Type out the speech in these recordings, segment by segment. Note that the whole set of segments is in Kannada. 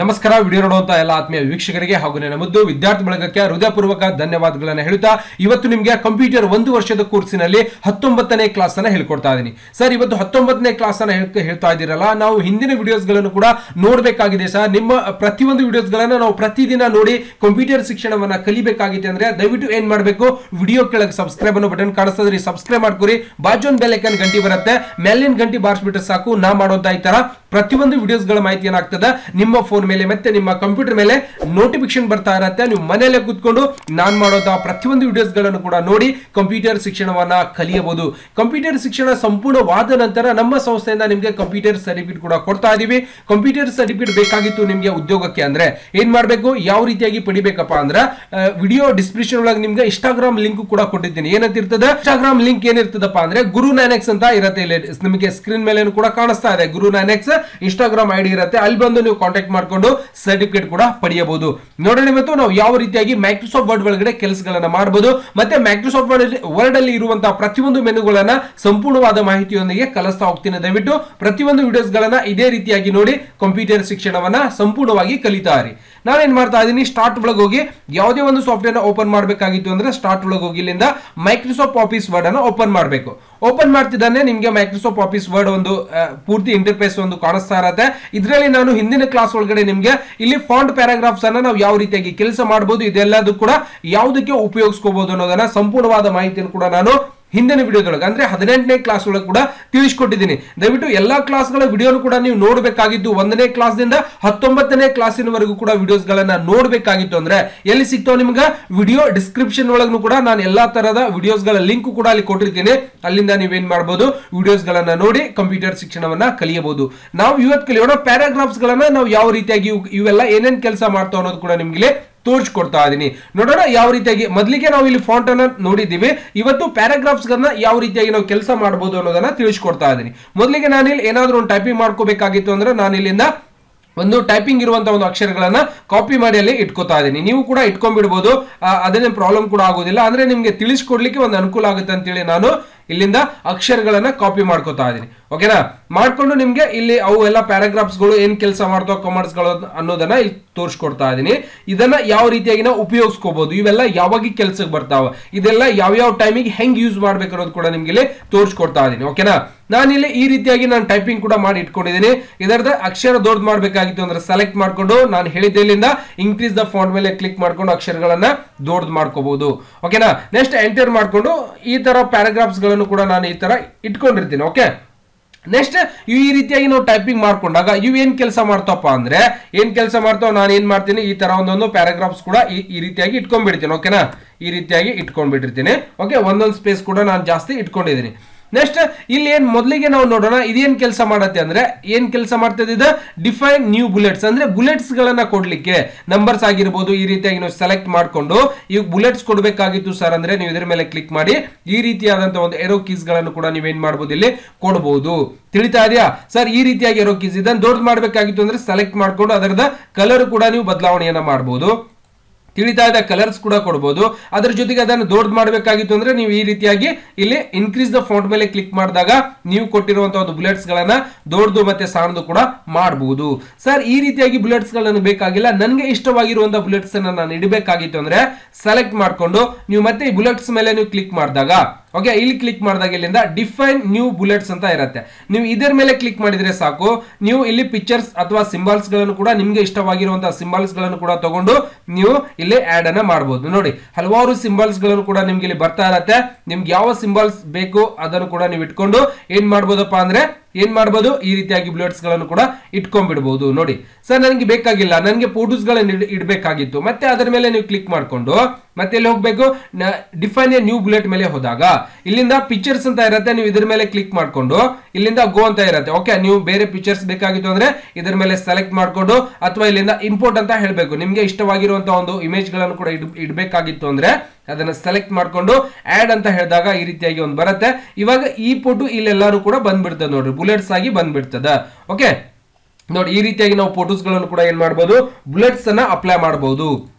ನಮಸ್ಕಾರ ವಿಡಿಯೋ ನೋಡುವಂತ ಎಲ್ಲ ಆತ್ಮೀಯ ವೀಕ್ಷಕರಿಗೆ ಹಾಗೂ ನನ್ನ ಮುದ್ದು ವಿದ್ಯಾರ್ಥಿ ಬಳಗಕ್ಕೆ ಹೃದಯಪೂರ್ವಕ ಧನ್ಯವಾದಗಳನ್ನ ಹೇಳುತ್ತಾ ಇವತ್ತು ನಿಮಗೆ ಕಂಪ್ಯೂಟರ್ ಒಂದು ವರ್ಷದ ಕೋರ್ಸಿನಲ್ಲಿ ಹತ್ತೊಂಬತ್ತನೇ ಕ್ಲಾಸ್ ಅನ್ನ ಹೇಳ್ಕೊಡ್ತಾ ಇದ್ದೀನಿ ಸರ್ ಇವತ್ತು ಹತ್ತೊಂಬತ್ತನೇ ಕ್ಲಾಸ್ ಅನ್ನ ಹೇಳ್- ಹೇಳ್ತಾ ಇದ್ದೀರಲ್ಲ ನಾವು ಹಿಂದಿನ ವಿಡಿಯೋಸ್ ಗಳನ್ನು ಕೂಡ ನೋಡಬೇಕಾಗಿದೆ ಸರ್ ನಿಮ್ಮ ಪ್ರತಿಯೊಂದು ವಿಡಿಯೋಸ್ ಗಳನ್ನ ನಾವು ಪ್ರತಿದಿನ ನೋಡಿ ಕಂಪ್ಯೂಟರ್ ಶಿಕ್ಷಣವನ್ನ ಕಲಿಬೇಕಾಗಿದೆ ಅಂದ್ರೆ ದಯವಿಟ್ಟು ಏನ್ ಮಾಡಬೇಕು ವಿಡಿಯೋ ಕೆಳಗೆ ಸಬ್ಸ್ಕ್ರೈಬ್ ಅನ್ನೋ ಬಟನ್ ಕಾಣಿಸ್ತದ್ರಿ ಸಬ್ಸ್ಕ್ರೈಬ್ ಮಾಡ್ಕೊರಿ ಬಾಜು ಒಂದು ಬೆಲ್ ಐಕನ್ ಗಂಟೆ ಬರುತ್ತೆ ಮೇಲಿನ ಗಂಟೆ ಬಾರಿಸ್ಬಿಟ್ರೆ ಸಾಕು ನಾ ಮಾಡೋಂತ ಈ ತರ ಪ್ರತಿಯೊಂದು ವಿಡಿಯೋಸ್ ಗಳ ಮಾಹಿತಿ ಏನಾಗ್ತದೆ ನಿಮ್ಮ ಫೋನ್ ಮೇಲೆ ಮತ್ತೆ ನಿಮ್ಮ ಕಂಪ್ಯೂಟರ್ ಮೇಲೆ ನೋಟಿಫಿಕೇಶನ್ ಬರ್ತಾ ಇರತ್ತೆ ನೀವು ಮನೆಯಲ್ಲೇ ಕೂತ್ಕೊಂಡು ನಾನ್ ಮಾಡೋದ ಪ್ರತಿಯೊಂದು ವಿಡಿಯೋಸ್ ಗಳನ್ನು ಕೂಡ ನೋಡಿ ಕಂಪ್ಯೂಟರ್ ಶಿಕ್ಷಣವನ್ನ ಕಲಿಯಬಹುದು ಕಂಪ್ಯೂಟರ್ ಶಿಕ್ಷಣ ಸಂಪೂರ್ಣವಾದ ನಂತರ ನಮ್ಮ ಸಂಸ್ಥೆಯಿಂದ ನಿಮಗೆ ಕಂಪ್ಯೂಟರ್ ಸರ್ಟಿಫಿಕೇಟ್ ಕೂಡ ಕೊಡ್ತಾ ಇದೀವಿ ಕಂಪ್ಯೂಟರ್ ಸರ್ಟಿಫಿಕೇಟ್ ಬೇಕಾಗಿತ್ತು ನಿಮಗೆ ಉದ್ಯೋಗಕ್ಕೆ ಅಂದ್ರೆ ಏನ್ ಮಾಡ್ಬೇಕು ಯಾವ ರೀತಿಯಾಗಿ ಪಡಿಬೇಕಪ್ಪ ಅಂದ್ರೆ ವಿಡಿಯೋ ಡಿಸ್ಕ್ರಿಪ್ಷನ್ ಒಳಗೆ ನಿಮ್ಗೆ ಇನ್ಸ್ಟಾಗ್ರಾಮ್ ಲಿಂಕ್ ಕೂಡ ಕೊಟ್ಟಿದ್ದೀನಿ ಏನಂತ ಇರ್ತದೆ ಇನ್ಸ್ಟಾಗ್ರಾಮ್ ಲಿಂಕ್ ಏನಿರ್ತದಪ್ಪ ಅಂದ್ರೆ ಗುರು ನೈನೆಕ್ಸ್ ಅಂತ ಇರುತ್ತೆ ಇಲ್ಲಿ ನಿಮಗೆ ಸ್ಕ್ರೀನ್ ಮೇಲೆ ಕೂಡ ಕಾಣಿಸ್ತಾ ಇದೆ ಗುರು ನೈನೆಕ್ಸ್ ಇನ್ಸ್ಟಾಗ್ರಾಮ್ ಐಡಿ ಇರುತ್ತೆ ಅಲ್ಲಿ ಬಂದು ನೀವು ಕಾಂಟ್ಯಾಕ್ಟ್ ಮಾಡ್ಕೊಂಡು ಸರ್ಟಿಫಿಕೇಟ್ ಕೂಡ ಪಡೆಯಬಹುದು ನೋಡೋಣ ಇವತ್ತು ನಾವು ಯಾವ ರೀತಿಯಾಗಿ ಮೈಕ್ರೋಸಾಫ್ಟ್ ವರ್ಡ್ ಒಳಗಡೆ ಕೆಲಸಗಳನ್ನ ಮಾಡಬಹುದು ಮತ್ತೆ ಮೈಕ್ರೋಸಾಫ್ಟ್ ವರ್ಡ್ ವರ್ಡ್ ಅಲ್ಲಿ ಇರುವಂತಹ ಪ್ರತಿಯೊಂದು ಮೆನುಗಳನ್ನ ಸಂಪೂರ್ಣವಾದ ಮಾಹಿತಿಯೊಂದಿಗೆ ಕಲಿಸ್ತಾ ಹೋಗ್ತೀನಿ ದಯವಿಟ್ಟು ಪ್ರತಿಯೊಂದು ವಿಡಿಯೋಸ್ ಗಳನ್ನ ಇದೇ ರೀತಿಯಾಗಿ ನೋಡಿ ಕಂಪ್ಯೂಟರ್ ಶಿಕ್ಷಣವನ್ನ ಸಂಪೂರ್ಣವಾಗಿ ಕಲಿತಾರಿ ನಾನೇನ್ ಮಾಡ್ತಾ ಇದ್ದೀನಿ ಸ್ಟಾರ್ಟ್ ಒಳಗೆ ಹೋಗಿ ಯಾವುದೇ ಒಂದು ಸಾಫ್ಟ್ವೇರ್ ಓಪನ್ ಮಾಡಬೇಕಾಗಿತ್ತು ಅಂದ್ರೆ ಸ್ಟಾರ್ಟ್ ಒಳಗೆ ಹೋಗಿ ಇಲ್ಲಿಂದ ಮೈಕ್ರೋಸಾಫ್ಟ್ ಆಫೀಸ್ ವರ್ಡ್ ಅನ್ನು ಓಪನ್ ಮಾಡಬೇಕು ಓಪನ್ ಮಾಡ್ತಿದ್ದಾನೆ ನಿಮ್ಗೆ ಮೈಕ್ರೋಸಾಫ್ಟ್ ಆಫೀಸ್ ವರ್ಡ್ ಒಂದು ಆ, ಪೂರ್ತಿ ಇಂಟರ್ಫೇಸ್ ಒಂದು ಕಾಣಿಸ್ತಾ ಇರತ್ತೆ ಇದರಲ್ಲಿ ನಾನು ಹಿಂದಿನ ಕ್ಲಾಸ್ ಒಳಗಡೆ ನಿಮ್ಗೆ ಇಲ್ಲಿ ಫಾಂಟ್ ಪ್ಯಾರಾಗ್ರಾಫ್ಸ್ ಅನ್ನ ನಾವು ಯಾವ ರೀತಿಯಾಗಿ ಕೆಲಸ ಮಾಡಬಹುದು ಇದೆಲ್ಲದೂ ಕೂಡ ಯಾವುದಕ್ಕೆ ಉಪಯೋಗಿಸ್ಕೋಬಹುದು ಅನ್ನೋದನ್ನ ಸಂಪೂರ್ಣವಾದ ಮಾಹಿತಿಯನ್ನು ಕೂಡ ನಾನು ಹಿಂದಿನ ವಿಡಿಯೋದೊಳಗೆ ಅಂದ್ರೆ ಹದಿನೆಂಟನೇ ಕ್ಲಾಸ್ ಒಳಗೆ ಕೂಡ ತಿಳಿಸ್ಕೊಟ್ಟಿದ್ದೀನಿ ದಯವಿಟ್ಟು ಎಲ್ಲಾ ಕ್ಲಾಸ್ಗಳ ವಿಡಿಯೋನು ಕೂಡ ನೀವು ನೋಡಬೇಕಾಗಿದ್ದು ಒಂದನೇ ಕ್ಲಾಸ್ದಿಂದ ಹತ್ತೊಂಬತ್ತನೇ ಕ್ಲಾಸಿನವರೆಗೂ ಕೂಡ ವಿಡಿಯೋಸ್ ಗಳನ್ನ ನೋಡಬೇಕಾಗಿತ್ತು ಅಂದ್ರೆ ಎಲ್ಲಿ ಸಿಗ್ತಾವ ನಿಮ್ಗೆ ವಿಡಿಯೋ ಡಿಸ್ಕ್ರಿಪ್ಷನ್ ಒಳಗೂ ಕೂಡ ನಾನು ಎಲ್ಲಾ ತರದ ವಿಡಿಯೋಸ್ ಗಳ ಲಿಂಕ್ ಕೂಡ ಅಲ್ಲಿ ಕೊಟ್ಟಿರ್ತೀನಿ ಅಲ್ಲಿಂದ ನೀವೇನ್ ಮಾಡಬಹುದು ವಿಡಿಯೋಸ್ ಗಳನ್ನ ನೋಡಿ ಕಂಪ್ಯೂಟರ್ ಶಿಕ್ಷಣವನ್ನ ಕಲಿಯಬಹುದು ನಾವು ಇವತ್ತು ಕಲಿಯೋಣ ಪ್ಯಾರಾಗ್ರಾಫ್ಸ್ ಗಳನ್ನ ನಾವು ಯಾವ ರೀತಿಯಾಗಿ ಇವು- ಇವೆಲ್ಲ ಏನೇನ್ ಕೆಲಸ ಮಾಡ್ತಾವ ಅನ್ನೋದು ಕೂಡ ನಿಮ್ಗೆ ತೋರಿಸ್ಕೊಡ್ತಾ ಇದೀನಿ ನೋಡೋಣ ಯಾವ ರೀತಿಯಾಗಿ ಮೊದಲಿಗೆ ನಾವು ಇಲ್ಲಿ ಫಾಂಟ್ ಅನ್ನ ನೋಡಿದ್ದೀವಿ ಇವತ್ತು ಪ್ಯಾರಾಗ್ರಾಫ್ಸ್ ಗಳನ್ನ ಯಾವ ರೀತಿಯಾಗಿ ನಾವು ಕೆಲಸ ಮಾಡಬಹುದು ಅನ್ನೋದನ್ನ ತಿಳಿಸ್ಕೊಡ್ತಾ ಇದೀನಿ ಮೊದಲಿಗೆ ನಾನು ಇಲ್ಲಿ ಏನಾದ್ರೂ ಒಂದು ಟೈಪಿಂಗ್ ಮಾಡ್ಕೋಬೇಕಾಗಿತ್ತು ಅಂದ್ರೆ ನಾನು ಇಲ್ಲಿಂದ ಒಂದು ಟೈಪಿಂಗ್ ಇರುವಂತಹ ಒಂದು ಅಕ್ಷರಗಳನ್ನ ಕಾಪಿ ಮಾಡಿ ಅಲ್ಲಿ ಇಟ್ಕೋತಾ ಇದೀನಿ ನೀವು ಕೂಡ ಇಟ್ಕೊಂಡ್ಬಿಡ್ಬೋದು ಆ, ಅದೇನೇ ಪ್ರಾಬ್ಲಮ್ ಕೂಡ ಆಗೋದಿಲ್ಲ ಅಂದ್ರೆ ನಿಮ್ಗೆ ತಿಳಿಸ್ಕೊಡ್ಲಿಕ್ಕೆ ಒಂದು ಅನುಕೂಲ ಆಗುತ್ತೆ ಅಂತೇಳಿ ನಾನು ಇಲ್ಲಿಂದ ಅಕ್ಷರಗಳನ್ನ ಕಾಪಿ ಮಾಡ್ಕೋತಾ ಇದೀನಿ ಓಕೆನಾ ಮಾಡ್ಕೊಂಡು ನಿಮ್ಗೆ ಇಲ್ಲಿ ಅವು ಎಲ್ಲ ಪ್ಯಾರಾಗ್ರಾಫ್ಸ್ ಗಳು ಏನ್ ಕೆಲಸ ಮಾಡ್ತಾವ ಕಾಮರ್ಸ್ ಗಳು ಅನ್ನೋದನ್ನ ಇಲ್ಲಿ ತೋರಿಸ್ಕೊಡ್ತಾ ಇದೀನಿ ಇದನ್ನ ಯಾವ ರೀತಿಯಾಗಿ ನಾವು ಉಪಯೋಗಿಸ್ಕೋಬಹುದು ಇವೆಲ್ಲ ಯಾವಾಗ ಕೆಲ್ಸಕ್ಕೆ ಬರ್ತಾವ ಇದೆಲ್ಲ ಯಾವ ಯಾವ ಟೈಮಿಗೆ ಹೆಂಗ್ ಯೂಸ್ ಮಾಡ್ಬೇಕು ಅನ್ನೋದು ಕೂಡ ನಿಮ್ಗೆ ಇಲ್ಲಿ ತೋರಿಸ್ಕೊಡ್ತಾ ಇದೀನಿ ಓಕೆನಾ ನಾನಿಲ್ಲಿ ಈ ರೀತಿಯಾಗಿ ನಾನು ಟೈಪಿಂಗ್ ಕೂಡ ಮಾಡಿ ಇಟ್ಕೊಂಡಿದ್ದೀನಿ ಇದರದ ಅಕ್ಷರ ದೊಡ್ಡ ಮಾಡ್ಬೇಕಾಗಿತ್ತು ಅಂದ್ರೆ ಸೆಲೆಕ್ಟ್ ಮಾಡ್ಕೊಂಡು ನಾನು ಹೇಳಿದ್ದೆ ಇಲ್ಲಿಂದ ಇನ್ಕ್ರೀಸ್ ದ ಫಾಂಟ್ ಮೇಲೆ ಕ್ಲಿಕ್ ಮಾಡ್ಕೊಂಡು ಅಕ್ಷರಗಳನ್ನ ದೊಡ್ಡದು ಮಾಡ್ಕೋಬಹುದು ಓಕೆನಾ ನೆಕ್ಸ್ಟ್ ಎಂಟರ್ ಮಾಡ್ಕೊಂಡು ಈ ತರ ಪ್ಯಾರಾಗ್ರಾಫ್ಸ್ ಗಳನ್ನು ಕೂಡ ನಾನು ಈ ತರ ಇಟ್ಕೊಂಡಿರ್ತೀನಿ ಓಕೆ ನೆಕ್ಸ್ಟ್ ಈ ರೀತಿಯಾಗಿ ನಾವು ಟೈಪಿಂಗ್ ಮಾಡ್ಕೊಂಡಾಗ ಇವು ಏನ್ ಕೆಲಸ ಮಾಡ್ತಾವಪ್ಪ ಅಂದ್ರೆ ಏನ್ ಕೆಲಸ ಮಾಡ್ತಾವ ನಾನು ಏನ್ ಮಾಡ್ತೀನಿ ಈ ತರ ಒಂದೊಂದು ಪ್ಯಾರಾಗ್ರಾಫ್ಸ್ ಕೂಡ ಈ ಈ ರೀತಿಯಾಗಿ ಇಟ್ಕೊಂಡ್ಬಿಡ್ತೀನಿ ಓಕೆನಾ ಈ ರೀತಿಯಾಗಿ ಇಟ್ಕೊಂಡ್ಬಿಟ್ಟಿರ್ತೀನಿ ಓಕೆ ಒಂದೊಂದು ಸ್ಪೇಸ್ ಕೂಡ ನಾನು ಜಾಸ್ತಿ ಇಟ್ಕೊಂಡಿದ್ದೀನಿ ನೆಕ್ಸ್ಟ್ ಇಲ್ಲಿ ಏನ್ ಮೊದಲಿಗೆ ನಾವು ನೋಡೋಣ ಇದೇನ್ ಕೆಲಸ ಮಾಡತ್ತೆ ಅಂದ್ರೆ ಏನ್ ಕೆಲಸ ಮಾಡ್ತದೆ ಇದು ಡಿಫೈನ್ ನ್ಯೂ ಬುಲೆಟ್ಸ್ ಅಂದ್ರೆ ಬುಲೆಟ್ಸ್ ಗಳನ್ನ ಕೊಡ್ಲಿಕ್ಕೆ ನಂಬರ್ಸ್ ಆಗಿರ್ಬೋದು ಈ ರೀತಿಯಾಗಿ ನಾವು ಸೆಲೆಕ್ಟ್ ಮಾಡ್ಕೊಂಡು ಈಗ ಬುಲೆಟ್ಸ್ ಕೊಡಬೇಕಾಗಿತ್ತು ಸರ್ ಅಂದ್ರೆ ನೀವು ಇದ್ರ ಮೇಲೆ ಕ್ಲಿಕ್ ಮಾಡಿ ಈ ರೀತಿಯಾದಂತಹ ಒಂದು ಎರೋ ಕೀಸ್ ಗಳನ್ನು ಕೂಡ ನೀವೇನ್ ಮಾಡ್ಬೋದು ಇಲ್ಲಿ ಕೊಡಬಹುದು ತಿಳಿತಾ ಇದೆಯಾ ಸರ್ ಈ ರೀತಿಯಾಗಿ ಎರೋ ಕೀಸ್ ಇದನ್ನ ದೊಡ್ಡ ಮಾಡಬೇಕಾಗಿತ್ತು ಅಂದ್ರೆ ಸೆಲೆಕ್ಟ್ ಮಾಡ್ಕೊಂಡು ಅದರದ ಕಲರ್ ಕೂಡ ನೀವು ಬದಲಾವಣೆಯನ್ನ ಮಾಡಬಹುದು ತಿಳಿತಾ ಇದೆ ಕಲರ್ಸ್ ಕೂಡ ಕೊಡಬಹುದು ಅದ್ರ ಜೊತೆಗೆ ಅದನ್ನು ದೊಡ್ಡ ಮಾಡಬೇಕಾಗಿತ್ತು ಅಂದ್ರೆ ನೀವು ಈ ರೀತಿಯಾಗಿ ಇಲ್ಲಿ ಇನ್ಕ್ರೀಸ್ ದ ಫಾಂಟ್ ಮೇಲೆ ಕ್ಲಿಕ್ ಮಾಡಿದಾಗ ನೀವು ಕೊಟ್ಟಿರುವಂತಹ ಒಂದು ಬುಲೆಟ್ಸ್ ಗಳನ್ನ ದೊಡ್ಡದು ಮತ್ತೆ ಸಣ್ಣದು ಕೂಡ ಮಾಡಬಹುದು ಸರ್ ಈ ರೀತಿಯಾಗಿ ಬುಲೆಟ್ಸ್ ಗಳನ್ನ ಬೇಕಾಗಿಲ್ಲ ನನಗೆ ಇಷ್ಟವಾಗಿರುವಂತಹ ಬುಲೆಟ್ಸ್ ಅನ್ನ ನಾನು ಇಡಬೇಕಾಗಿತ್ತು ಅಂದ್ರೆ ಸೆಲೆಕ್ಟ್ ಮಾಡ್ಕೊಂಡು ನೀವು ಮತ್ತೆ ಈ ಬುಲೆಟ್ಸ್ ಮೇಲೆ ನೀವು ಕ್ಲಿಕ್ ಮಾಡಿದಾಗ ಓಕೆ ಇಲ್ಲಿ ಕ್ಲಿಕ್ ಮಾಡಿದಾಗ ಇಲ್ಲಿಂದ ಡಿಫೈನ್ ನ್ಯೂ ಬುಲೆಟ್ಸ್ ಅಂತ ಇರುತ್ತೆ ನೀವು ಇದರ ಮೇಲೆ ಕ್ಲಿಕ್ ಮಾಡಿದ್ರೆ ಸಾಕು ನೀವು ಇಲ್ಲಿ ಪಿಕ್ಚರ್ಸ್ ಅಥವಾ ಸಿಂಬಲ್ಸ್ ಗಳನ್ನು ಕೂಡ ನಿಮ್ಗೆ ಇಷ್ಟವಾಗಿರುವಂತಹ ಸಿಂಬಲ್ಸ್ ಗಳನ್ನು ಕೂಡ ತಗೊಂಡು ನೀವು ಇಲ್ಲಿ ಆಡ್ ಅನ್ನ ಮಾಡಬಹುದು ನೋಡಿ ಹಲವಾರು ಸಿಂಬಲ್ಸ್ ಗಳನ್ನು ಕೂಡ ನಿಮ್ಗೆ ಇಲ್ಲಿ ಬರ್ತಾ ಇರತ್ತೆ ನಿಮ್ಗೆ ಯಾವ ಸಿಂಬಲ್ಸ್ ಬೇಕು ಅದನ್ನು ಕೂಡ ನೀವು ಇಟ್ಕೊಂಡು ಏನ್ ಮಾಡ್ಬೋದಪ್ಪ ಅಂದ್ರೆ ಏನ್ ಮಾಡ್ಬೋದು ಈ ರೀತಿಯಾಗಿ ಬುಲೆಟ್ಸ್ ಗಳನ್ನು ಕೂಡ ಇಟ್ಕೊಂಡ್ಬಿಡ್ಬೋದು ನೋಡಿ ಸರ್ ನನಗೆ ಬೇಕಾಗಿಲ್ಲ ನನಗೆ ಫೋಟೋಸ್ ಗಳನ್ನ ಇಡ್- ಇಡ್ಬೇಕಾಗಿತ್ತು ಮತ್ತೆ ಅದರ ಮೇಲೆ ನೀವು ಕ್ಲಿಕ್ ಮಾಡ್ಕೊಂಡು ಮತ್ತೆ ಎಲ್ಲಿ ಹೋಗ್ಬೇಕು ಡಿಫೈನ್ ಎ ನ್ಯೂ ಬುಲೆಟ್ ಮೇಲೆ ಹೋದಾಗ ಇಲ್ಲಿಂದ ಪಿಕ್ಚರ್ಸ್ ಅಂತ ಇರುತ್ತೆ ನೀವು ಇದ್ರ ಮೇಲೆ ಕ್ಲಿಕ್ ಮಾಡ್ಕೊಂಡು ಇಲ್ಲಿಂದ ಗೋ ಅಂತ ಇರುತ್ತೆ ಓಕೆ ನೀವು ಬೇರೆ ಪಿಕ್ಚರ್ಸ್ ಬೇಕಾಗಿತ್ತು ಅಂದ್ರೆ ಇದ್ರ ಮೇಲೆ ಸೆಲೆಕ್ಟ್ ಮಾಡ್ಕೊಂಡು ಅಥವಾ ಇಲ್ಲಿಂದ ಇಂಪೋರ್ಟ್ ಅಂತ ಹೇಳ್ಬೇಕು ನಿಮ್ಗೆ ಇಷ್ಟವಾಗಿರುವಂತಹ ಒಂದು ಇಮೇಜ್ ಗಳನ್ನು ಕೂಡ ಇಡ್ ಇಡ್ಬೇಕಾಗಿತ್ತು ಅಂದ್ರೆ ಅದನ್ನ ಸೆಲೆಕ್ಟ್ ಮಾಡ್ಕೊಂಡು ಆಡ್ ಅಂತ ಹೇಳಿದಾಗ ಈ ರೀತಿಯಾಗಿ ಒಂದು ಬರುತ್ತೆ ಇವಾಗ ಈ ಫೋಟೋ ಇಲ್ಲೆಲ್ಲಾರು ಕೂಡ ಬಂದ್ಬಿಡ್ತದೆ ನೋಡ್ರಿ ಬುಲೆಟ್ಸ್ ಆಗಿ ಬಂದ್ಬಿಡ್ತದ ಓಕೆ ನೋಡಿ ಈ ರೀತಿಯಾಗಿ ನಾವು ಫೋಟೋಸ್ ಗಳನ್ನು ಕೂಡ ಏನ್ ಮಾಡಬಹುದು ಬುಲೆಟ್ಸ್ ಅನ್ನ ಅಪ್ಲೈ ಮಾಡಬಹುದು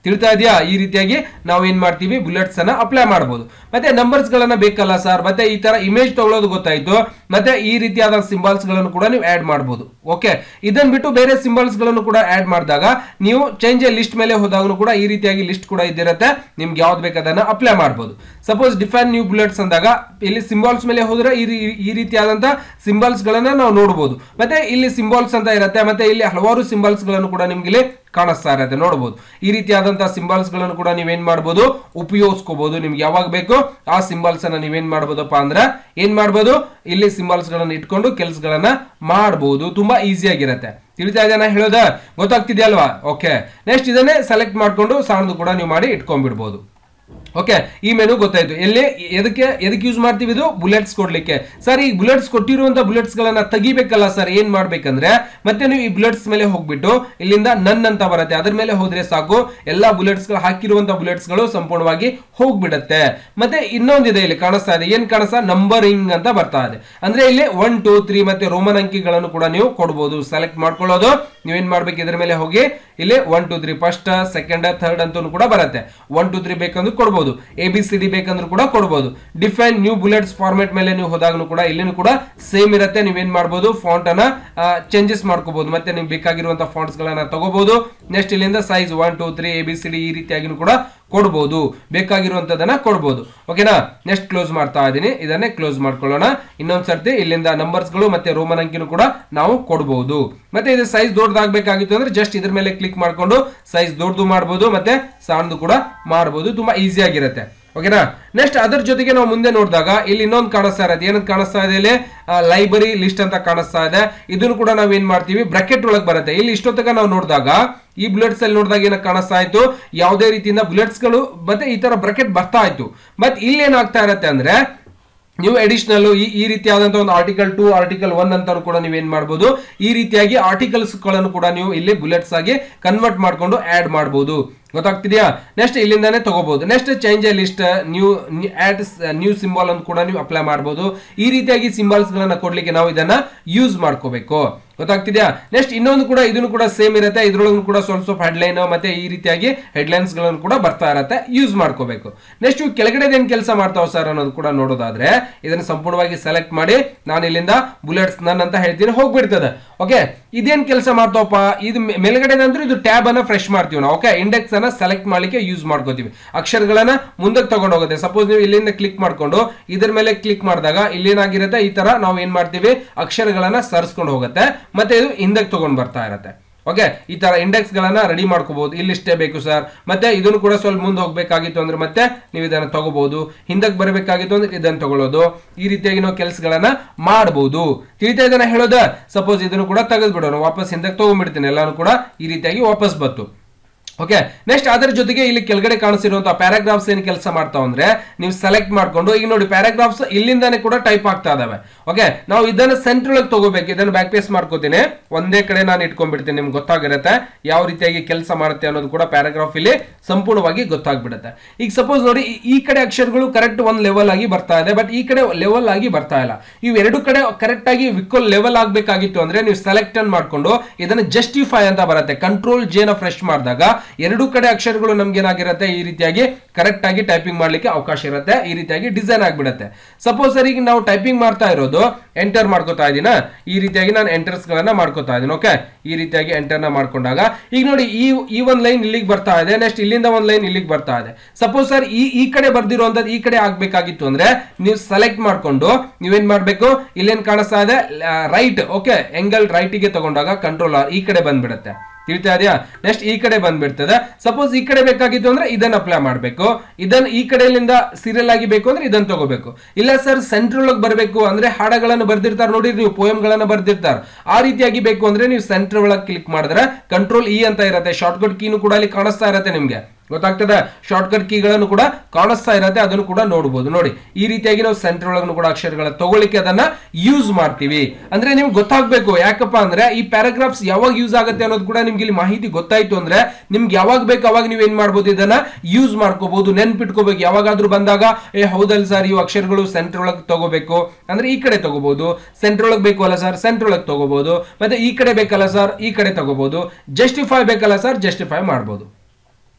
ತಿಳಿತಾ ಇದೆಯಾ ಈ ರೀತಿಯಾಗಿ ನಾವು ಏನ್ ಮಾಡ್ತೀವಿ ಬುಲೆಟ್ಸ್ ಅನ್ನ ಅಪ್ಲೈ ಮಾಡಬಹುದು ಮತ್ತೆ ನಂಬರ್ಸ್ ಗಳನ್ನ ಬೇಕಲ್ಲ ಸರ್ ಮತ್ತೆ ಈ ತರ ಇಮೇಜ್ ತಗೊಳ್ಳೋದು ಗೊತ್ತಾಯ್ತು ಮತ್ತೆ ಈ ರೀತಿಯಾದ ಸಿಂಬಲ್ಸ್ ಗಳನ್ನು ಕೂಡ ನೀವು ಆಡ್ ಮಾಡಬಹುದು ಓಕೆ ಇದನ್ನ ಬಿಟ್ಟು ಬೇರೆ ಸಿಂಬಲ್ಸ್ ಗಳನ್ನು ಕೂಡ ಆಡ್ ಮಾಡಿದಾಗ ನೀವು ಚೇಂಜ್ ಲಿಸ್ಟ್ ಮೇಲೆ ಹೋದಾಗನು ಕೂಡ ಈ ರೀತಿಯಾಗಿ ಲಿಸ್ಟ್ ಕೂಡ ಇದ್ದಿರತ್ತೆ ನಿಮ್ಗೆ ಯಾವ್ದು ಬೇಕು ಅದನ್ನ ಅಪ್ಲೈ ಮಾಡಬಹುದು ಸಪೋಸ್ ಡಿಫೈನ್ ನ್ಯೂ ಬುಲೆಟ್ಸ್ ಅಂದಾಗ ಇಲ್ಲಿ ಸಿಂಬಲ್ಸ್ ಮೇಲೆ ಹೋದ್ರೆ ಈ ರೀ- ಈ ರೀತಿಯಾದಂತ ಸಿಂಬಲ್ಸ್ ಗಳನ್ನ ನಾವು ನೋಡಬಹುದು ಮತ್ತೆ ಇಲ್ಲಿ ಸಿಂಬಲ್ಸ್ ಅಂತ ಇರುತ್ತೆ ಮತ್ತೆ ಇಲ್ಲಿ ಹಲವಾರು ಸಿಂಬಲ್ಸ್ ಗಳನ್ನು ಕೂಡ ನಿಮ್ಗೆ ಇಲ್ಲಿ ಕಾಣಿಸ್ತಾ ಇರುತ್ತೆ ನೋಡಬಹುದು ಈ ರೀತಿಯಾದಂತಹ ಸಿಂಬಲ್ಸ್ ಗಳನ್ನು ಕೂಡ ನೀವೇನ್ ಮಾಡಬಹುದು ಉಪಯೋಗಿಸ್ಕೋಬಹುದು ನಿಮ್ಗೆ ಯಾವಾಗ ಬೇಕು ಆ ಸಿಂಬಲ್ಸ್ ಅನ್ನ ನೀವೇನ್ ಮಾಡಬಹುದಪ್ಪ ಅಂದ್ರೆ ಏನ್ ಮಾಡಬಹುದು ಇಲ್ಲಿ ಸಿಂಬಲ್ಸ್ ಗಳನ್ನ ಇಟ್ಕೊಂಡು ಕೆಲಸಗಳನ್ನ ಮಾಡಬಹುದು ತುಂಬಾ ಈಸಿ ಆಗಿರುತ್ತೆ ತಿಳಿತಾ ಇದೆಯಾ ಹೇಳೋದ ಗೊತ್ತಾಗ್ತಿದೆಯಲ್ವಾ ಓಕೆ ನೆಕ್ಸ್ಟ್ ಇದನ್ನೇ ಸೆಲೆಕ್ಟ್ ಮಾಡ್ಕೊಂಡು ಸಣ್ಣದು ಕೂಡ ನೀವು ಮಾಡಿ ಇಟ್ಕೊಂಡ್ಬಿಡ್ಬೋದು ಓಕೆ ಈ ಮೆನು ಗೊತ್ತಾಯ್ತು ಎಲ್ಲಿ ಎದಕ್ಕೆ ಎದಕ್ಕೆ ಯೂಸ್ ಮಾಡ್ತೀವಿ ಇದು ಬುಲೆಟ್ಸ್ ಕೊಡ್ಲಿಕ್ಕೆ ಸರ್ ಈ ಬುಲೆಟ್ಸ್ ಕೊಟ್ಟಿರುವಂತ ಬುಲೆಟ್ಸ್ ಗಳನ್ನ ತೆಗಿಬೇಕಲ್ಲ ಸರ್ ಏನ್ ಮಾಡ್ಬೇಕಂದ್ರೆ ಮತ್ತೆ ನೀವು ಈ ಬುಲೆಟ್ಸ್ ಮೇಲೆ ಹೋಗ್ಬಿಟ್ಟು ಇಲ್ಲಿಂದ ನನ್ ಅಂತ ಬರುತ್ತೆ ಅದ್ರ ಮೇಲೆ ಹೋದ್ರೆ ಸಾಕು ಎಲ್ಲಾ ಬುಲೆಟ್ಸ್ ಗಳು ಹಾಕಿರುವಂತ ಬುಲೆಟ್ಸ್ ಗಳು ಸಂಪೂರ್ಣವಾಗಿ ಹೋಗ್ಬಿಡತ್ತೆ ಮತ್ತೆ ಇನ್ನೊಂದಿದೆ ಇಲ್ಲಿ ಕಾಣಿಸ್ತಾ ಇದೆ ಏನ್ ಕಾಣಿಸ್ತಾ ನಂಬರಿಂಗ್ ಅಂತ ಬರ್ತಾ ಇದೆ ಅಂದ್ರೆ ಇಲ್ಲಿ ಒನ್ ಟೂ ತ್ರೀ ಮತ್ತೆ ರೋಮನ್ ಅಂಕಿಗಳನ್ನು ಕೂಡ ನೀವು ಕೊಡಬಹುದು ಸೆಲೆಕ್ಟ್ ಮಾಡ್ಕೊಳ್ಳೋದು ನೀವೇನ್ ಮಾಡ್ಬೇಕು ಇದ್ರ ಮೇಲೆ ಹೋಗಿ ಇಲ್ಲಿ one two three first second third ಅಂತ ಕೂಡ ಬರುತ್ತೆ ಒನ್ ಟೂ ತ್ರೀ ಬೇಕಂದ್ರೆ ಕೊಡ್ಬೋದು ಎ ಬಿ ಸಿ ಡಿ ಬೇಕಂದ್ರೂ ಕೂಡ ಕೊಡ್ಬೋದು ಡಿಫೈನ್ ನ್ಯೂ ಬುಲೆಟ್ಸ್ ಫಾರ್ಮೆಟ್ ಮೇಲೆ ನೀವು ಹೋದಾಗನು ಕೂಡ ಇಲ್ಲಿನೂ ಕೂಡ ಸೇಮ್ ಇರುತ್ತೆ ನೀವೇನ್ ಮಾಡ್ಬೋದು ಫಾಂಟ್ ಅನ್ನ ಚೇಂಜಸ್ ಮಾಡ್ಕೋಬಹುದು ಮತ್ತೆ ನಿಮ್ಗೆ ಬೇಕಾಗಿರುವಂತ ಫಾಂಟ್ಸ್ ಗಳನ್ನ ತಗೋಬಹುದು ನೆಕ್ಸ್ಟ್ ಇಲ್ಲಿಂದ size one two three A B C D ಈ ರೀತಿಯಾಗಿನೂ ಕೂಡ ಕೊಡ್ಬೋದು ಬೇಕಾಗಿರುವಂತದನ್ನ ಕೊಡ್ಬೋದು ಓಕೆನಾ ನೆಕ್ಸ್ಟ್ ಕ್ಲೋಸ್ ಮಾಡ್ತಾ ಇದೀನಿ ಇದನ್ನೇ ಕ್ಲೋಸ್ ಮಾಡ್ಕೊಳ್ಳೋಣ ಇನ್ನೊಂದ್ ಸರ್ತಿ ಇಲ್ಲಿಂದ ನಂಬರ್ಸ್ ಗಳು ಮತ್ತೆ ರೋಮನ್ ಅಂಕಿನೂ ಕೂಡ ನಾವು ಕೊಡ್ಬೋದು ಮತ್ತೆ ಇದು ಸೈಜ್ ದೊಡ್ಡದಾಗಬೇಕಾಗಿತ್ತು ಅಂದ್ರೆ ಜಸ್ಟ್ ಇದ್ರ ಮೇಲೆ ಕ್ಲಿಕ್ ಮಾಡ್ಕೊಂಡು ಸೈಜ್ ದೊಡ್ಡದು ಮಾಡ್ಬೋದು ಮತ್ತೆ ಸಣ್ಣದು ಕೂಡ ಮಾಡ್ಬೋದು ತುಂಬಾ ಈಸಿ ಆಗಿರುತ್ತೆ ಓಕೆನಾ ನೆಕ್ಸ್ಟ್ ಅದರ ಜೊತೆಗೆ ನಾವು ಮುಂದೆ ನೋಡಿದಾಗ ಇಲ್ಲಿ ಇನ್ನೊಂದು ಕಾಣಿಸ್ತಾ ಇರೋದು ಏನಂತ ಕಾಣಿಸ್ತಾ ಇದೆ ಇಲ್ಲಿ ಲೈಬ್ರರಿ ಲಿಸ್ಟ್ ಅಂತ ಕಾಣಿಸ್ತಾ ಇದೆ ಇದನ್ನು ಕೂಡ ನಾವ್ ಏನ್ ಮಾಡ್ತೀವಿ ಬ್ರಾಕೆಟ್ ಒಳಗೆ ಬರುತ್ತೆ ಇಲ್ಲಿ ಇಷ್ಟೊತ್ತಗ ನಾವು ನೋಡಿದಾಗ ಈ ಬುಲೆಟ್ಸ್ ಅಲ್ಲಿ ನೋಡಿದಾಗ ಏನ ಕಾಣಿಸ್ತಾ ಇತ್ತು ಯಾವುದೇ ರೀತಿಯಿಂದ ಬುಲೆಟ್ಸ್ ಗಳು ಮತ್ತೆ ಈ ತರ ಬ್ರಾಕೆಟ್ ಬರ್ತಾ ಇತ್ತು ಬಟ್ ಇಲ್ಲಿ ಏನಾಗ್ತಾ ಇರತ್ತೆ ಅಂದ್ರೆ ನೀವು ಅಡಿಷನಲ್ ಈ ಈ ರೀತಿಯಾದಂತಹ ಒಂದು ಆರ್ಟಿಕಲ್ ಟು ಆರ್ಟಿಕಲ್ ಒನ್ ಅಂತ ಕೂಡ ನೀವು ಏನ್ ಮಾಡಬಹುದು ಈ ರೀತಿಯಾಗಿ ಆರ್ಟಿಕಲ್ಸ್ ಗಳನ್ನು ಕೂಡ ನೀವು ಇಲ್ಲಿ ಬುಲೆಟ್ಸ್ ಆಗಿ ಕನ್ವರ್ಟ್ ಮಾಡ್ಕೊಂಡು ಆಡ್ ಮಾಡಬಹುದು ಗೊತ್ತಾಗ್ತಿದ್ಯಾ ನೆಕ್ಸ್ಟ್ ಇಲ್ಲಿಂದಾನೇ ತಗೋಬಹುದು next change a list new add new symbol ಅಂತ ಕೂಡ ನೀವು ಅಪ್ಲೈ ಮಾಡಬಹುದು ಈ ರೀತಿಯಾಗಿ ಸಿಂಬಲ್ಸ್ ಗಳನ್ನ ಕೊಡ್ಲಿಕ್ಕೆ ನಾವು ಇದನ್ನ ಯೂಸ್ ಮಾಡ್ಕೋಬೇಕು ಗೊತ್ತಾಗ್ತಿದ್ಯಾ ನೆಕ್ಸ್ಟ್ ಇನ್ನೊಂದು ಕೂಡ ಇದನ್ನು ಕೂಡ ಸೇಮ್ ಇರುತ್ತೆ ಇದ್ರೊಳಗೂ ಕೂಡ ಸ್ವಲ್ಪ ಸ್ವಲ್ಪ ಹೆಡ್ಲೈನ್ ಮತ್ತೆ ಈ ರೀತಿಯಾಗಿ ಹೆಡ್ಲೈನ್ಸ್ ಗಳನ್ನು ಕೂಡ ಬರ್ತಾ ಇರತ್ತೆ ಯೂಸ್ ಮಾಡ್ಕೋಬೇಕು ನೆಕ್ಸ್ಟ್ ಇವು ಕೆಳಗಡೆ ಏನ್ ಕೆಲಸ ಮಾಡ್ತಾವ ಸರ್ ಅನ್ನೋದು ಕೂಡ ನೋಡೋದಾದ್ರೆ ಇದನ್ನ ಸಂಪೂರ್ಣವಾಗಿ ಸೆಲೆಕ್ಟ್ ಮಾಡಿ ನಾನು ಇಲ್ಲಿಂದ ಬುಲೆಟ್ಸ್ ನನ್ ಅಂತ ಹೇಳ್ತೀನಿ ಹೋಗ್ಬಿಡ್ತದೆ ಓಕೆ ಇದೇನ್ ಕೆಲಸ ಮಾಡ್ತಾವಪ್ಪ ಇದು ಮೆ- ಮೇಲ್ಗಡೆ ಅಂದ್ರೆ ಇದು ಟ್ಯಾಬ್ ಅನ್ನ ಫ್ರೆಶ್ ಮಾಡ್ತೀವಿ ನಾವು ಓಕೆ ಇಂಡೆಕ್ಸ್ ಅನ್ನ ಸೆಲೆಕ್ಟ್ ಮಾಡ್ಲಿಕ್ಕೆ ಯೂಸ್ ಮಾಡ್ಕೋತೀವಿ ಅಕ್ಷರಗಳನ್ನ ಮುಂದಕ್ಕೆ ತಗೊಂಡು ಹೋಗುತ್ತೆ ಸಪೋಸ್ ನೀವು ಇಲ್ಲಿಂದ ಕ್ಲಿಕ್ ಮಾಡ್ಕೊಂಡು ಇದ್ರ ಮೇಲೆ ಕ್ಲಿಕ್ ಮಾಡಿದಾಗ ಇಲ್ಲೇನಾಗಿರುತ್ತೆ ಈ ತರ ನಾವು ಏನ್ ಮಾಡ್ತೀವಿ ಅಕ್ಷರಗಳನ್ನ ಸರಿಸ್ಕೊಂಡು ಹೋಗುತ್ತೆ ಮತ್ತೆ ಇದು ಹಿಂದಕ್ಕೆ ತಗೊಂಡ್ ಬರ್ತಾ ಇರತ್ತೆ ಓಕೆ ಈ ತರ ಇಂಡೆಕ್ಸ್ ಗಳನ್ನ ರೆಡಿ ಮಾಡ್ಕೋಬಹುದು ಇಲ್ಲಿಷ್ಟೇ ಬೇಕು ಸರ್ ಮತ್ತೆ ಇದನ್ನು ಕೂಡ ಸ್ವಲ್ಪ ಮುಂದೆ ಹೋಗ್ಬೇಕಾಗಿತ್ತು ಅಂದ್ರೆ ಮತ್ತೆ ನೀವು ಇದನ್ನ ತಗೋಬಹುದು ಹಿಂದಕ್ಕೆ ಬರಬೇಕಾಗಿತ್ತು ಅಂದ್ರೆ ಇದನ್ನ ತಗೊಳ್ಳೋದು ಈ ರೀತಿಯಾಗಿ ನಾವು ಕೆಲಸಗಳನ್ನ ಮಾಡಬಹುದು ತಿಳಿತಾ ಇದನ್ನ ಹೇಳೋದ ಸಪೋಸ್ ಇದನ್ನು ಕೂಡ ತೆಗೆದ್ಬಿಡೋಣ ವಾಪಸ್ ಹಿಂದಕ್ಕೆ ತಗೊಂಡ್ಬಿಡ್ತೀನಿ ಎಲ್ಲಾನು ಕೂಡ ಈ ರೀತಿಯಾಗಿ ವಾಪಸ್ ಬತ್ತು ಓಕೆ ನೆಕ್ಸ್ಟ್ ಅದರ ಜೊತೆಗೆ ಇಲ್ಲಿ ಕೆಳಗಡೆ ಕಾಣಿಸಿರುವಂತಹ ಪ್ಯಾರಾಗ್ರಾಫ್ಸ್ ಏನ್ ಕೆಲಸ ಮಾಡ್ತಾವ ಅಂದ್ರೆ ನೀವು ಸೆಲೆಕ್ಟ್ ಮಾಡ್ಕೊಂಡು ಈಗ ನೋಡಿ ಪ್ಯಾರಾಗ್ರಾಫ್ಸ್ ಇಲ್ಲಿಂದಾನೆ ಕೂಡ ಟೈಪ್ ಆಗ್ತಾ ಇದಾವೆ ಓಕೆ ನಾವು ಇದನ್ನ ಸೆಂಟರ್ ಒಳಗೆ ತಗೋಬೇಕು ಇದನ್ನ ಬ್ಯಾಕ್ ಪೇಸ್ ಮಾಡ್ಕೋತೀನಿ ಒಂದೇ ಕಡೆ ನಾನು ಇಟ್ಕೊಂಡ್ಬಿಡ್ತೀನಿ ನಿಮ್ಗೆ ಗೊತ್ತಾಗಿರುತ್ತೆ ಯಾವ ರೀತಿಯಾಗಿ ಕೆಲಸ ಮಾಡುತ್ತೆ ಅನ್ನೋದು ಕೂಡ ಪ್ಯಾರಾಗ್ರಾಫ್ ಇಲ್ಲಿ ಸಂಪೂರ್ಣವಾಗಿ ಗೊತ್ತಾಗ್ಬಿಡುತ್ತೆ ಈಗ ಸಪೋಸ್ ನೋಡಿ ಈ- ಈ ಕಡೆ ಅಕ್ಷರಗಳು ಕರೆಕ್ಟ್ ಒಂದ್ ಲೆವೆಲ್ ಆಗಿ ಬರ್ತಾ ಇದೆ ಬಟ್ ಈ ಕಡೆ ಲೆವೆಲ್ ಆಗಿ ಬರ್ತಾ ಇಲ್ಲ ಇವು ಎರಡು ಕಡೆ ಕರೆಕ್ಟ್ ಆಗಿ ವಿಕ್ವಲ್ ಲೆವೆಲ್ ಆಗ್ಬೇಕಾಗಿತ್ತು ಅಂದ್ರೆ ನೀವು ಸೆಲೆಕ್ಟ್ ಮಾಡ್ಕೊಂಡು ಇದನ್ನ ಜಸ್ಟಿಫೈ ಅಂತ ಬರುತ್ತೆ ಕಂಟ್ರೋಲ್ ಜೇನ ಫ್ರೆಶ್ ಮಾಡಿದಾಗ ಎರಡು ಕಡೆ ಅಕ್ಷರಗಳು ನಮ್ಗೆ ಏನಾಗಿರುತ್ತೆ ಈ ರೀತಿಯಾಗಿ ಕರೆಕ್ಟ್ ಆಗಿ ಟೈಪಿಂಗ್ ಮಾಡ್ಲಿಕ್ಕೆ ಅವಕಾಶ ಇರುತ್ತೆ ಈ ರೀತಿಯಾಗಿ ಡಿಸೈನ್ ಆಗ್ಬಿಡುತ್ತೆ ಸಪೋಸ್ ಸರ್ ಈಗ ನಾವು ಟೈಪಿಂಗ್ ಮಾಡ್ತಾ ಇರೋದು ಎಂಟರ್ ಮಾಡ್ಕೋತಾ ಇದೀನ ಈ ರೀತಿಯಾಗಿ ನಾನು ಎಂಟರ್ಸ್ ಗಳನ್ನ ಮಾಡ್ಕೋತಾ ಇದೀನಿ ಓಕೆ ಈ ರೀತಿಯಾಗಿ ಎಂಟರ್ ನ ಮಾಡ್ಕೊಂಡಾಗ ಈಗ ನೋಡಿ ಈ ಈ ಒಂದ್ ಲೈನ್ ಇಲ್ಲಿಗೆ ಬರ್ತಾ ಇದೆ ನೆಕ್ಸ್ಟ್ ಇಲ್ಲಿಂದ ಒಂದ್ ಲೈನ್ ಇಲ್ಲಿಗೆ ಬರ್ತಾ ಇದೆ ಸಪೋಸ್ ಸರ್ ಈ ಈ ಕಡೆ ಬರ್ದಿರುವಂತದ್ದು ಈ ಕಡೆ ಆಗ್ಬೇಕಾಗಿತ್ತು ಅಂದ್ರೆ ನೀವು ಸೆಲೆಕ್ಟ್ ಮಾಡ್ಕೊಂಡು ನೀವೇನ್ ಮಾಡ್ಬೇಕು ಇಲ್ಲೇನ್ ಕಾಣಿಸ್ತಾ ಇದೆ ರೈಟ್ ಓಕೆ ಎಂಗಲ್ ರೈಟಿಗೆ ತಗೊಂಡಾಗ ಕಂಟ್ರೋಲ್ ಆರ್ ಈ ಕಡೆ ಬಂದ್ಬಿಡುತ್ತೆ ತಿಳಿತಾ ಇದೆಯಾ ನೆಕ್ಸ್ಟ್ ಈ ಕಡೆ ಬಂದ್ಬಿಡ್ತದೆ ಸಪೋಸ್ ಈ ಕಡೆ ಬೇಕಾಗಿತ್ತು ಅಂದ್ರೆ ಇದನ್ನ ಅಪ್ಲೈ ಮಾಡಬೇಕು ಇದನ್ನ ಈ ಕಡೆಯಿಂದ ಸೀರಿಯಲ್ ಆಗಿ ಬೇಕು ಅಂದ್ರೆ ಇದನ್ನ ತಗೋಬೇಕು ಇಲ್ಲ ಸರ್ ಸೆಂಟ್ರಲ್ ಒಳಗೆ ಬರಬೇಕು ಅಂದ್ರೆ ಹಾಡಗಳನ್ನು ಬರ್ದಿರ್ತಾರೆ ನೋಡಿ ನೀವು poem ಗಳನ್ನ ಬರ್ದಿರ್ತಾರೆ ಆ ರೀತಿಯಾಗಿ ಬೇಕು ಅಂದ್ರೆ ನೀವು ಸೆಂಟ್ರ್ ಒಳಗೆ ಕ್ಲಿಕ್ ಮಾಡಿದ್ರೆ ಕಂಟ್ರೋಲ್ ಇ ಅಂತ ಇರುತ್ತೆ ಶಾರ್ಟ್ಕಟ್ ಕೀನು ಕೂಡ ಅಲ್ಲಿ ಕಾಣಿಸ್ತಾ ಇರುತ್ತೆ ನಿಮ್ಗೆ ಗೊತ್ತಾಗ್ತದೆ ಶಾರ್ಟ್ಕಟ್ ಕೀಗಳನ್ನು ಕೂಡ ಕಾಣಿಸ್ತಾ ಇರತ್ತೆ ಅದನ್ನು ಕೂಡ ನೋಡಬಹುದು ನೋಡಿ ಈ ರೀತಿಯಾಗಿ ನಾವು ಸೆಂಟರ್ ಒಳಗೂ ಕೂಡ ಅಕ್ಷರಗಳ ತಗೊಳ್ಳಿಕ್ಕೆ ಅದನ್ನ ಯೂಸ್ ಮಾಡ್ತೀವಿ ಅಂದ್ರೆ ನಿಮ್ಗೆ ಗೊತ್ತಾಗ್ಬೇಕು ಯಾಕಪ್ಪ ಅಂದ್ರೆ ಈ ಪ್ಯಾರಾಗ್ರಾಫ್ಸ್ ಯಾವಾಗ ಯೂಸ್ ಆಗುತ್ತೆ ಅನ್ನೋದು ಕೂಡ ನಿಮ್ಗೆ ಇಲ್ಲಿ ಮಾಹಿತಿ ಗೊತ್ತಾಯ್ತು ಅಂದ್ರೆ ನಿಮ್ಗೆ ಯಾವಾಗ ಬೇಕು ಅವಾಗ ನೀವು ಏನ್ ಮಾಡ್ಬೋದು ಇದನ್ನ ಯೂಸ್ ಮಾಡ್ಕೋಬಹುದು ನೆನ್ಪಿಟ್ಕೋಬೇಕು ಯಾವಾಗಾದ್ರೂ ಬಂದಾಗ ಏ ಹೌದಲ್ಲ ಸರ್ ಇವು ಅಕ್ಷರಗಳು ಸೆಂಟರ್ ಒಳಗೆ ತಗೋಬೇಕು ಅಂದ್ರೆ ಈ ಕಡೆ ತಗೋಬಹುದು ಸೆಂಟರ್ ಒಳಗೆ ಬೇಕು ಅಲ್ಲ ಸರ್ ಸೆಂಟರ್ ಒಳಗೆ ತಗೋಬಹುದು ಮತ್ತೆ ಈ ಕಡೆ ಬೇಕಲ್ಲ ಸರ್ ಈ ಕಡೆ ತಗೋಬಹುದು ಜಸ್ಟಿಫೈ ಬೇಕಲ್ಲ ಸರ್ ಜಸ್ಟಿಫೈ ಮಾಡ್ಬೋದು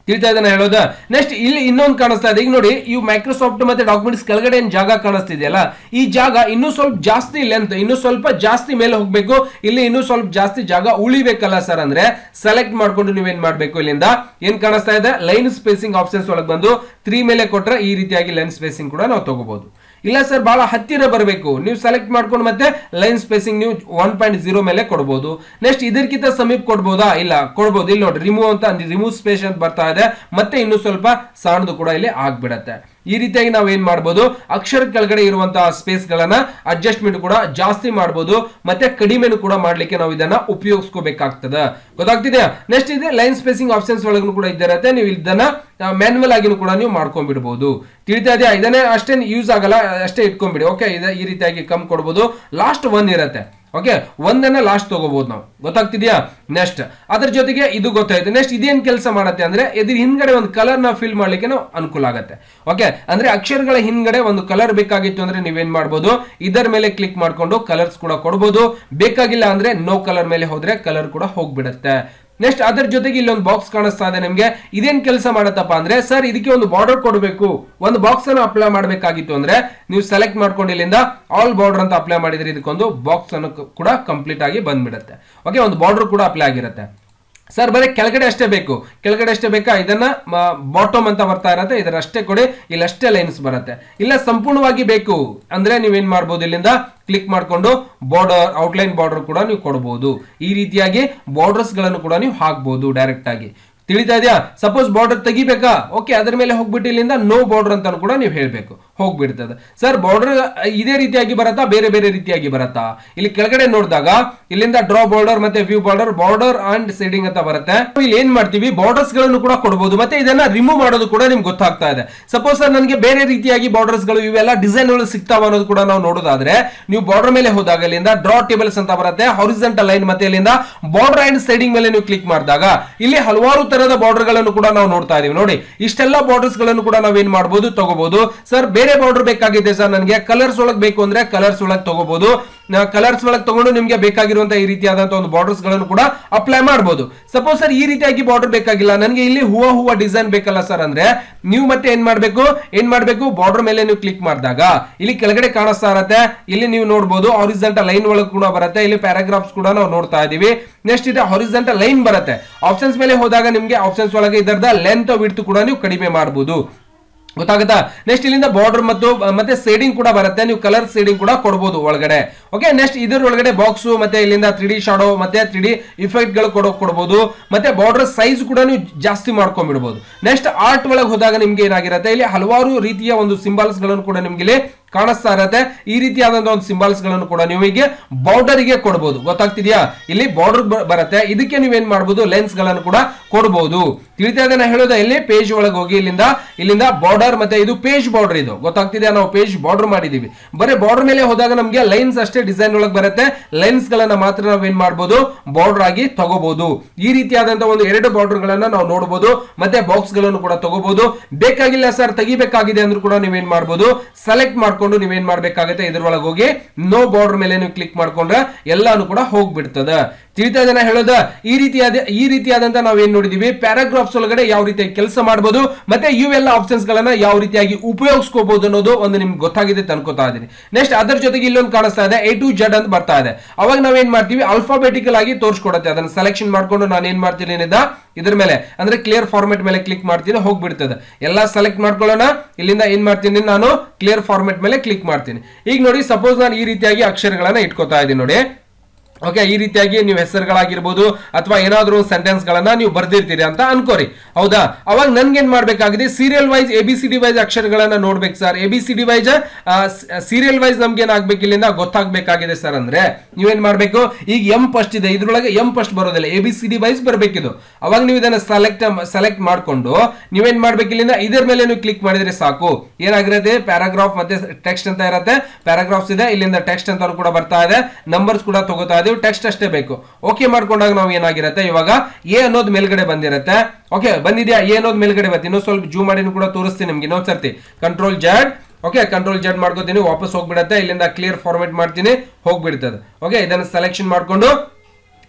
ತಿಳಿತಾ ಇದನ್ನ ಹೇಳೋದು ನೆಕ್ಸ್ಟ್ ಇಲ್ಲಿ ಇನ್ನೊಂದು ಕಾಣಿಸ್ತಾ ಇದೆ ಈಗ ನೋಡಿ ಇವು ಮೈಕ್ರೋಸಾಫ್ಟ್ ಮತ್ತೆ ಡಾಕ್ಯುಮೆಂಟ್ಸ್ ಕೆಳಗಡೆ ಏನ್ ಜಾಗ ಕಾಣಿಸ್ತಿದೆಯಲ್ಲ ಈ ಜಾಗ ಇನ್ನೂ ಸ್ವಲ್ಪ ಜಾಸ್ತಿ ಲೆಂತ್ ಇನ್ನೂ ಸ್ವಲ್ಪ ಜಾಸ್ತಿ ಮೇಲೆ ಹೋಗ್ಬೇಕು ಇಲ್ಲಿ ಇನ್ನೂ ಸ್ವಲ್ಪ ಜಾಸ್ತಿ ಜಾಗ ಉಳಿಬೇಕಲ್ಲ ಸರ್ ಅಂದ್ರೆ ಸೆಲೆಕ್ಟ್ ಮಾಡ್ಕೊಂಡು ನೀವೇನ್ ಮಾಡ್ಬೇಕು ಇಲ್ಲಿಂದ ಏನ್ ಕಾಣಿಸ್ತಾ ಇದೆ ಲೈನ್ ಸ್ಪೇಸಿಂಗ್ ಆಪ್ಷನ್ಸ್ ಒಳಗೆ ಬಂದು ತ್ರೀ ಮೇಲೆ ಕೊಟ್ರೆ ಈ ರೀತಿಯಾಗಿ ಲೈನ್ ಸ್ಪೇಸಿಂಗ್ ಕೂಡ ನಾವು ತಗೋಬಹುದು ಇಲ್ಲ ಸರ್ ಬಹಳ ಹತ್ತಿರ ಬರಬೇಕು ನೀವು ಸೆಲೆಕ್ಟ್ ಮಾಡ್ಕೊಂಡು ಮತ್ತೆ ಲೈನ್ ಸ್ಪೇಸಿಂಗ್ ನೀವು ಒನ್ ಪಾಯಿಂಟ್ ಜೀರೋ ಮೇಲೆ ಕೊಡ್ಬೋದು ನೆಕ್ಸ್ಟ್ ಇದಕ್ಕಿಂತ ಸಮೀಪ ಕೊಡ್ಬೋದಾ ಇಲ್ಲ ಕೊಡ್ಬೋದು ಇಲ್ಲಿ ನೋಡಿ ರಿಮೂವ್ ಅಂತ ರಿಮೂವ್ ಸ್ಪೇಸ್ ಅಂತ ಬರ್ತಾ ಇದೆ ಮತ್ತೆ ಇನ್ನು ಸ್ವಲ್ಪ ಸಣ್ಣದು ಕೂಡ ಇಲ್ಲಿ ಆಗ್ಬಿಡತ್ತೆ ಈ ರೀತಿಯಾಗಿ ನಾವು ಏನ್ ಮಾಡ್ಬೋದು ಅಕ್ಷರ ಕೆಳಗಡೆ ಇರುವಂತಹ ಸ್ಪೇಸ್ ಗಳನ್ನ ಅಡ್ಜಸ್ಟ್ಮೆಂಟ್ ಕೂಡ ಜಾಸ್ತಿ ಮಾಡ್ಬೋದು ಮತ್ತೆ ಕಡಿಮೆನು ಕೂಡ ಮಾಡ್ಲಿಕ್ಕೆ ನಾವು ಇದನ್ನ ಉಪಯೋಗಿಸ್ಕೋಬೇಕಾಗ್ತದೆ ಗೊತ್ತಾಗ್ತಿದೆಯಾ ನೆಕ್ಸ್ಟ್ ಇದೆ ಲೈನ್ ಸ್ಪೇಸಿಂಗ್ ಆಪ್ಷನ್ಸ್ ಒಳಗೂ ಕೂಡ ಇದ್ದಿರತ್ತೆ ನೀವು ಇದನ್ನ ಮ್ಯಾನ್ಯಲ್ ಆಗಿನೂ ಕೂಡ ನೀವು ಮಾಡ್ಕೊಂಡ್ಬಿಡ್ಬೋದು ತಿಳಿತಾ ಇದೆಯಾ ಇದನ್ನೇ ಅಷ್ಟೇ ಯೂಸ್ ಆಗಲ್ಲ ಅಷ್ಟೇ ಇಟ್ಕೊಂಡ್ಬಿಡಿ ಓಕೆ ಇದೆ ಈ ರೀತಿಯಾಗಿ ಕಮ್ ಕೊಡ್ಬೋದು ಲಾಸ್ಟ್ ಒನ್ ಇರತ್ತೆ ಓಕೆ ಒಂದನ್ನ ಲಾಸ್ಟ್ ತಗೋಬಹುದು ನಾವು ಗೊತ್ತಾಗ್ತಿದ್ಯಾ ನೆಕ್ಸ್ಟ್ ಅದ್ರ ಜೊತೆಗೆ ಇದು ಗೊತ್ತಾಯ್ತು ನೆಕ್ಸ್ಟ್ ಇದೇನ್ ಕೆಲಸ ಮಾಡತ್ತೆ ಅಂದ್ರೆ ಇದ್ರ ಹಿಂದ್ಗಡೆ ಒಂದು ಕಲರ್ ನ ಫಿಲ್ ಮಾಡ್ಲಿಕ್ಕೆ ನಾವು ಅನುಕೂಲ ಆಗತ್ತೆ ಓಕೆ ಅಂದ್ರೆ ಅಕ್ಷರಗಳ ಹಿಂದ್ಗಡೆ ಒಂದು ಕಲರ್ ಬೇಕಾಗಿತ್ತು ಅಂದ್ರೆ ನೀವೇನ್ ಮಾಡ್ಬೋದು ಇದರ ಮೇಲೆ ಕ್ಲಿಕ್ ಮಾಡ್ಕೊಂಡು ಕಲರ್ಸ್ ಕೂಡ ಕೊಡ್ಬೋದು ಬೇಕಾಗಿಲ್ಲ ಅಂದ್ರೆ ನೋ ಕಲರ್ ಮೇಲೆ ಹೋದ್ರೆ ಕಲರ್ ಕೂಡ ಹೋಗ್ಬಿಡತ್ತೆ ನೆಕ್ಸ್ಟ್ ಅದರ ಜೊತೆಗೆ ಇಲ್ಲೊಂದು ಬಾಕ್ಸ್ ಕಾಣಿಸ್ತಾ ಇದೆ ನಿಮ್ಗೆ ಇದೇನ್ ಕೆಲಸ ಮಾಡತ್ತಪ್ಪ ಅಂದ್ರೆ ಸರ್ ಇದಕ್ಕೆ ಒಂದು ಬಾರ್ಡರ್ ಕೊಡಬೇಕು ಒಂದು ಬಾಕ್ಸ್ ಅನ್ನು ಅಪ್ಲೈ ಮಾಡಬೇಕಾಗಿತ್ತು ಅಂದ್ರೆ ನೀವು ಸೆಲೆಕ್ಟ್ ಮಾಡ್ಕೊಂಡು ಇಲ್ಲಿಂದ ಆಲ್ ಬಾರ್ಡರ್ ಅಂತ ಅಪ್ಲೈ ಮಾಡಿದ್ರೆ ಇದಕ್ಕೊಂದು ಬಾಕ್ಸ್ ಅನ್ನು ಕೂಡ ಕಂಪ್ಲೀಟ್ ಆಗಿ ಬಂದ್ಬಿಡುತ್ತೆ ಓಕೆ ಒಂದು ಬಾರ್ಡರ್ ಕೂಡ ಅಪ್ಲೈ ಆಗಿರುತ್ತೆ ಸರ್ ಬರೀ ಕೆಳಗಡೆ ಅಷ್ಟೇ ಬೇಕು ಕೆಳಗಡೆ ಅಷ್ಟೇ ಬೇಕಾ ಇದನ್ನ ಬಾಟಮ್ ಅಂತ ಬರ್ತಾ ಇರತ್ತೆ ಇದರ ಅಷ್ಟೇ ಕೊಡಿ ಇಲ್ಲಿ ಅಷ್ಟೇ ಲೈನ್ಸ್ ಬರುತ್ತೆ ಇಲ್ಲ ಸಂಪೂರ್ಣವಾಗಿ ಬೇಕು ಅಂದ್ರೆ ನೀವೇನ್ ಮಾಡ್ಬೋದು ಇಲ್ಲಿಂದ ಕ್ಲಿಕ್ ಮಾಡ್ಕೊಂಡು ಬಾರ್ಡರ್ ಔಟ್ಲೈನ್ ಬಾರ್ಡರ್ ಕೂಡ ನೀವು ಕೊಡಬಹುದು ಈ ರೀತಿಯಾಗಿ ಬಾರ್ಡರ್ಸ್ ಗಳನ್ನು ಕೂಡ ನೀವು ಹಾಕ್ಬಹುದು ಡೈರೆಕ್ಟ್ ಆಗಿ ತಿಳಿತಾ ಇದೆಯಾ ಸಪೋಸ್ ಬಾರ್ಡರ್ ತೆಗಿಬೇಕಾ ಓಕೆ ಅದ್ರ ಮೇಲೆ ಹೋಗ್ಬಿಟ್ಟು ಇಲ್ಲಿಂದ ನೋ ಬಾರ್ಡರ್ ಅಂತ ಕೂಡ ನೀವು ಹೇಳ್ಬೇಕು ಹೋಗ್ಬಿಡ್ತದೆ ಸರ್ ಬಾರ್ಡರ್ ಇದೇ ರೀತಿಯಾಗಿ ಬರತ್ತಾ ಬೇರೆ ಬೇರೆ ರೀತಿಯಾಗಿ ಬರತ್ತಾ ಇಲ್ಲಿ ಕೆಳಗಡೆ ನೋಡಿದಾಗ ಇಲ್ಲಿಂದ ಡ್ರಾ ಬಾರ್ಡರ್ ಮತ್ತೆ view border border and shading ಅಂತ ಬರುತ್ತೆ ಇಲ್ಲಿ ಏನ್ ಮಾಡ್ತೀವಿ ಬಾರ್ಡರ್ಸ್ ಗಳನ್ನು ಕೂಡ ಕೊಡಬಹುದು ಮತ್ತೆ ಇದನ್ನ ರಿಮೂವ್ ಮಾಡೋದು ಕೂಡ ನಿಮ್ಗೆ ಗೊತ್ತಾಗ್ತಾ ಇದೆ ಸಪೋಸ್ ಸರ್ ನನಗೆ ಬೇರೆ ರೀತಿಯಾಗಿ ಬಾರ್ಡರ್ಸ್ ಗಳು ಇವೆಲ್ಲ ಡಿಸೈನ್ ಗಳು ಸಿಗ್ತಾವ ಅನ್ನೋದು ಕೂಡ ನಾವು ನೋಡೋದಾದ್ರೆ ನೀವು ಬಾರ್ಡರ್ ಮೇಲೆ ಹೋದಾಗ ಇಲ್ಲಿಂದ ಡ್ರಾ ಟೇಬಲ್ಸ್ ಅಂತ ಬರುತ್ತೆ ಹಾರಿಸೆಂಟಲ್ ಲೈನ್ ಮತ್ತೆ ಇಲ್ಲಿಂದ ಬಾರ್ಡರ್ ಅಂಡ್ ಸೈಡಿಂಗ್ ಮೇಲೆ ನೀವು ಕ್ಲಿಕ್ ಮಾಡಿದಾಗ ಇಲ್ಲಿ ಹಲವಾರು ತರದ ಬಾರ್ಡರ್ ಗಳನ್ನು ಕೂಡ ನಾವು ನೋಡ್ತಾ ಇದೀವಿ ನೋಡಿ ಇಷ್ಟೆಲ್ಲ ಬಾರ್ಡರ್ಸ್ ಗಳನ್ನು ಕೂಡ ನಾವು ಏನ್ ಮಾಡಬಹುದು ತಗೋಬಹುದು ಸರ್ ಬೇರೆ ಬಾರ್ಡರ್ ಬೇಕಾಗಿದೆ ಸರ್ ನನಗೆ ಕಲರ್ಸ್ ಒಳಗೆ ಬೇಕು ಅಂದ್ರೆ ಕಲರ್ಸ್ ಒಳಗೆ ತಗೋಬಹುದು ಕಲರ್ಸ್ ಒಳಗೆ ತಗೊಂಡು ನಿಮ್ಗೆ ಬೇಕಾಗಿರುವಂತಹ ಈ ರೀತಿಯಾದಂತಹ ಒಂದು ಬಾರ್ಡರ್ಸ್ ಗಳನ್ನು ಕೂಡ ಅಪ್ಲೈ ಮಾಡಬಹುದು ಸಪೋಸ್ ಸರ್ ಈ ರೀತಿಯಾಗಿ ಬಾರ್ಡರ್ ಬೇಕಾಗಿಲ್ಲ ನನಗೆ ಇಲ್ಲಿ ಹೂವ ಹೂವ ಡಿಸೈನ್ ಬೇಕಲ್ಲ ಸರ್ ಅಂದ್ರೆ ನೀವು ಮತ್ತೆ ಏನ್ ಮಾಡ್ಬೇಕು ಏನ್ ಮಾಡ್ಬೇಕು ಬಾರ್ಡರ್ ಮೇಲೆ ನೀವು ಕ್ಲಿಕ್ ಮಾಡಿದಾಗ ಇಲ್ಲಿ ಕೆಳಗಡೆ ಕಾಣಿಸ್ತಾ ಇರತ್ತೆ ಇಲ್ಲಿ ನೀವು ನೋಡಬಹುದು ಹಾರಿಸೆಂಟಲ್ ಲೈನ್ ಒಳಗೆ ಕೂಡ ಬರುತ್ತೆ ಇಲ್ಲಿ ಪ್ಯಾರಾಗ್ರಾಫ್ಸ್ ಕೂಡ ನಾವು ನೋಡ್ತಾ ಇದೀವಿ ನೆಕ್ಸ್ಟ್ ಇದೆ ಹಾರಿಸೆಂಟಲ್ ಲೈನ್ ಬರುತ್ತೆ ಆಪ್ಷನ್ಸ್ ಮೇಲೆ ಹೋದಾಗ ನಿಮ್ಗೆ ಆಪ್ಷನ್ಸ್ ಒಳಗೆ ಇದರದ ಲೆಂತ್ ವಿಡ್ತ್ ಕೂಡ ನೀವು ಕಡಿಮೆ ಮಾಡಬಹುದು ಗೊತ್ತಾಗುತ್ತಾ ನೆಕ್ಸ್ಟ್ ಇಲ್ಲಿಂದ ಬಾರ್ಡರ್ ಮತ್ತು ಮತ್ತೆ ಸೇಡಿಂಗ್ ಕೂಡ ಬರುತ್ತೆ ನೀವು ಕಲರ್ ಸೇಡಿಂಗ್ ಕೂಡ ಕೊಡಬಹುದು ಒಳಗಡೆ ಓಕೆ ನೆಕ್ಸ್ಟ್ ಇದರ ಒಳಗಡೆ ಬಾಕ್ಸ್ ಮತ್ತೆ ಇಲ್ಲಿಂದ ತ್ರೀ ಡಿ ಶಾಡೋ ಮತ್ತೆ ತ್ರೀ ಡಿ ಇಫೆಕ್ಟ್ ಗಳು ಕೊಡೋ ಕೊಡಬಹುದು ಮತ್ತೆ ಬಾರ್ಡರ್ ಸೈಜ್ ಕೂಡ ನೀವು ಜಾಸ್ತಿ ಮಾಡ್ಕೊಂಡ್ಬಿಡ್ಬೋದು ನೆಕ್ಸ್ಟ್ ಆರ್ಟ್ ಒಳಗೆ ಹೋದಾಗ ನಿಮ್ಗೆ ಏನಾಗಿರುತ್ತೆ ಇಲ್ಲಿ ಹಲವಾರು ರೀತಿಯ ಒಂದು ಸಿಂಬಲ್ಸ್ ಗಳನ್ನು ಕೂಡ ನಿಮ್ಗೆ ಇಲ್ಲಿ ಕಾಣಿಸ್ತಾ ಇರತ್ತೆ ಈ ರೀತಿಯಾದಂತಹ ಒಂದು ಸಿಂಬಲ್ಸ್ ಗಳನ್ನು ಕೂಡ ನೀವು ಹೀಗೆ ಬಾರ್ಡರ್ ಗೆ ಕೊಡಬಹುದು ಗೊತ್ತಾಗ್ತಿದ್ಯಾ ಇಲ್ಲಿ ಬಾರ್ಡರ್ ಬರುತ್ತೆ ಇದಕ್ಕೆ ನೀವೇನ್ ಮಾಡಬಹುದು ಲೆನ್ಸ್ ಗಳನ್ನು ಕೂಡ ಕೊಡಬಹುದು ತಿಳಿತಾ ಇದೆ ಹೇಳೋದ ಇಲ್ಲಿ ಪೇಜ್ ಒಳಗೆ ಹೋಗಿ ಇಲ್ಲಿಂದ ಇಲ್ಲಿಂದ ಬಾರ್ಡರ್ ಮತ್ತೆ ಇದು ಪೇಜ್ ಬಾರ್ಡರ್ ಇದು ಗೊತ್ತಾಗ್ತಿದ್ಯಾ ನಾವು ಪೇಜ್ ಬಾರ್ಡರ್ ಮಾಡಿದೀವಿ ಬರೀ ಬಾರ್ಡರ್ ಮೇಲೆ ಹೋದಾಗ ನಮ್ಗೆ ಲೈನ್ಸ್ ಅಷ್ಟೇ ಡಿಸೈನ್ ಒಳಗೆ ಬರುತ್ತೆ ಲೈನ್ಸ್ ಗಳನ್ನ ಮಾತ್ರ ನಾವು ಏನ್ ಮಾಡಬಹುದು ಬಾರ್ಡರ್ ಆಗಿ ತಗೋಬಹುದು ಈ ರೀತಿಯಾದಂತಹ ಒಂದು ಎರಡು ಬಾರ್ಡರ್ ಗಳನ್ನ ನಾವು ನೋಡಬಹುದು ಮತ್ತೆ ಬಾಕ್ಸ್ ಗಳನ್ನು ಕೂಡ ತಗೋಬಹುದು ಬೇಕಾಗಿಲ್ಲ ಸರ್ ತೆಗಿಬೇಕಾಗಿದೆ ಅಂದ್ರೂ ಕೂಡ ನೀವೇನ್ ಮಾಡಬಹುದು ಸೆಲೆಕ್ಟ್ ಮಾಡ್ಕೊಂಡು ನೀವೇನ್ ಮಾಡ್ಬೇಕಾಗುತ್ತೆ ಇದ್ರೊಳಗೆ ಹೋಗಿ ನೋ ಬಾರ್ಡರ್ ಮೇಲೆ ನೀವು ಕ್ಲಿಕ್ ಮಾಡ್ಕೊಂಡ್ರೆ ಎಲ್ಲಾನು ಕೂಡ ಹೋಗ್ಬಿಡ್ತದೆ ತಿಳಿತಾ ಇದನ್ನ ಹೇಳೋದ ಈ ರೀತಿಯಾದ ಈ ರೀತಿಯಾದಂತ ನಾವೇನ್ ನೋಡಿದೀವಿ ಪ್ಯಾರಾಗ್ರಾಫ್ಸ್ ಒಳಗಡೆ ಯಾವ ರೀತಿಯಾಗಿ ಕೆಲಸ ಮಾಡಬಹುದು ಮತ್ತೆ ಇವೆಲ್ಲ ಆಪ್ಷನ್ಸ್ ಗಳನ್ನ ಯಾವ ರೀತಿಯಾಗಿ ಉಪಯೋಗಿಸ್ಕೋಬಹುದು ಅನ್ನೋದು ಒಂದು ನಿಮ್ಗೆ ಗೊತ್ತಾಗಿದೆ ಅಂತ ಅನ್ಕೋತಾ ಇದೀನಿ ನೆಕ್ಸ್ಟ್ ಅದರ ಜೊತೆಗೆ ಇಲ್ಲೊಂದು ಕಾಣಿಸ್ತಾ ಇದೆ ಎ ಟು ಜೆಡ್ ಅಂತ ಬರ್ತಾ ಇದೆ ಅವಾಗ ನಾವೇನ್ ಮಾಡ್ತೀವಿ ಅಲ್ಫಾಬೆಟಿಕಲ್ ಆಗಿ ತೋರಿಸ್ಕೊಡತ್ತೆ ಅದನ್ನ ಸೆಲೆಕ್ಷನ್ ಮಾಡ್ಕೊಂಡು ನಾನು ಏನ್ ಮಾಡ್ತೀನಿ ಏನಿದ ಇದ್ರ ಮೇಲೆ ಅಂದ್ರೆ ಕ್ಲಿಯರ್ ಫಾರ್ಮೆಟ್ ಮೇಲೆ ಕ್ಲಿಕ್ ಮಾಡ್ತೀನಿ ಹೋಗ್ಬಿಡ್ತದೆ ಎಲ್ಲ ಸೆಲೆಕ್ಟ್ ಮಾಡ್ಕೊಳ್ಳೋಣ ಇಲ್ಲಿಂದ ಏನ್ ಮಾಡ್ತೀನಿ ನಾನು ಕ್ಲಿಯರ್ ಫಾರ್ಮೆಟ್ ಮೇಲೆ ಕ್ಲಿಕ್ ಮಾಡ್ತೀನಿ ಈಗ ನೋಡಿ ಸಪೋಸ್ ನಾನು ಈ ರೀತಿಯಾಗಿ ಅಕ್ಷರಗಳನ್ನ ಇಟ್ಕೋತಾ ಇದ್ದೀನಿ ನೋಡಿ ಓಕೆ ಈ ರೀತಿಯಾಗಿ ನೀವು ಹೆಸರುಗಳಾಗಿರ್ಬೋದು ಅಥವಾ ಏನಾದರೂ ಸೆಂಟೆನ್ಸ್ ಗಳನ್ನ ನೀವು ಬರ್ದಿರ್ತೀರಿ ಅಂತ ಅನ್ಕೋರಿ ಹೌದಾ ಅವಾಗ ನನ್ಗೆ ಏನ್ ಮಾಡ್ಬೇಕಾಗಿದೆ serial wise A B C D wise ಅಕ್ಷರಗಳನ್ನ ನೋಡ್ಬೇಕು sir A B C D wise serial wise ನಮ್ಗೆ ಏನಾಗ್ಬೇಕು ಇಲ್ಲಿಂದ ಗೊತ್ತಾಗ್ಬೇಕಾಗಿದೆ ಸರ್ ಅಂದ್ರೆ ನೀವೇನ್ ಮಾಡ್ಬೇಕು ಈಗ ಎಂ ಫಸ್ಟ್ ಇದೆ ಇದ್ರೊಳಗೆ ಎಂ ಫಸ್ಟ್ ಬರೋದಿಲ್ಲ A B C D wise ಬರ್ಬೇಕಿದು ಅವಾಗ ನೀವು ಇದನ್ನ ಸೆಲೆಕ್ಟ್ ಸೆಲೆಕ್ಟ್ ಮಾಡ್ಕೊಂಡು ನೀವೇನ್ ಮಾಡ್ಬೇಕು ಇಲ್ಲಿಂದ ಇದರ ಮೇಲೆ ನೀವು ಕ್ಲಿಕ್ ಮಾಡಿದ್ರೆ ಸಾಕು ಏನಾಗಿರುತ್ತೆ ಪ್ಯಾರಾಗ್ರಾಫ್ ಮತ್ತೆ ಟೆಕ್ಸ್ಟ್ ಅಂತ ಇರುತ್ತೆ ಪ್ಯಾರಾಗ್ರಾಫ್ಸ್ ಇದೆ ಇಲ್ಲಿಂದ ಟೆಕ್ಸ್ಟ್ ಅಂತ ಕೂಡ ಬರ್ತಾ ಇದೆ ನಂಬರ್ಸ್ ಕೂಡ ತಗೋತಾ ಇದೀವಿ ಟೆಕ್ಸ್ಟ್ ಅಷ್ಟೇ ಬೇಕು ಓಕೆ ಮಾಡ್ಕೊಂಡಾಗ ನಾವು ಏನಾಗಿರುತ್ತೆ ಇವಾಗ ಎ ಅನ್ನೋದು ಮೇಲ್ಗಡೆ ಬಂದಿರುತ್ತೆ ಓಕೆ ಬಂದಿದ್ಯಾ ಎ ಅನ್ನೋದು ಮೇಲ್ಗಡೆ ಬರುತ್ತೆ ಇನ್ನೊಂದು ಸ್ವಲ್ಪ ಜೂಮ್ ಮಾಡಿ ಕೂಡ ತೋರಿಸ್ತೀನಿ ನಿಮ್ಗೆ ಇನ್ನೊಂದ್ ಸರ್ತಿ control Z okay control Z ಮಾಡ್ಕೋತೀನಿ ವಾಪಸ್ ಹೋಗ್ಬಿಡತ್ತೆ ಇಲ್ಲಿಂದ ಕ್ಲಿಯರ್ ಫಾರ್ಮೆಟ್ ಮಾಡ್ತೀನಿ ಹೋಗ್ಬಿಡ್ತದೆ ಓಕೆ ಇದನ್ನ ಸೆಲೆಕ್ಷನ್ ಮಾಡ್ಕೊಂಡು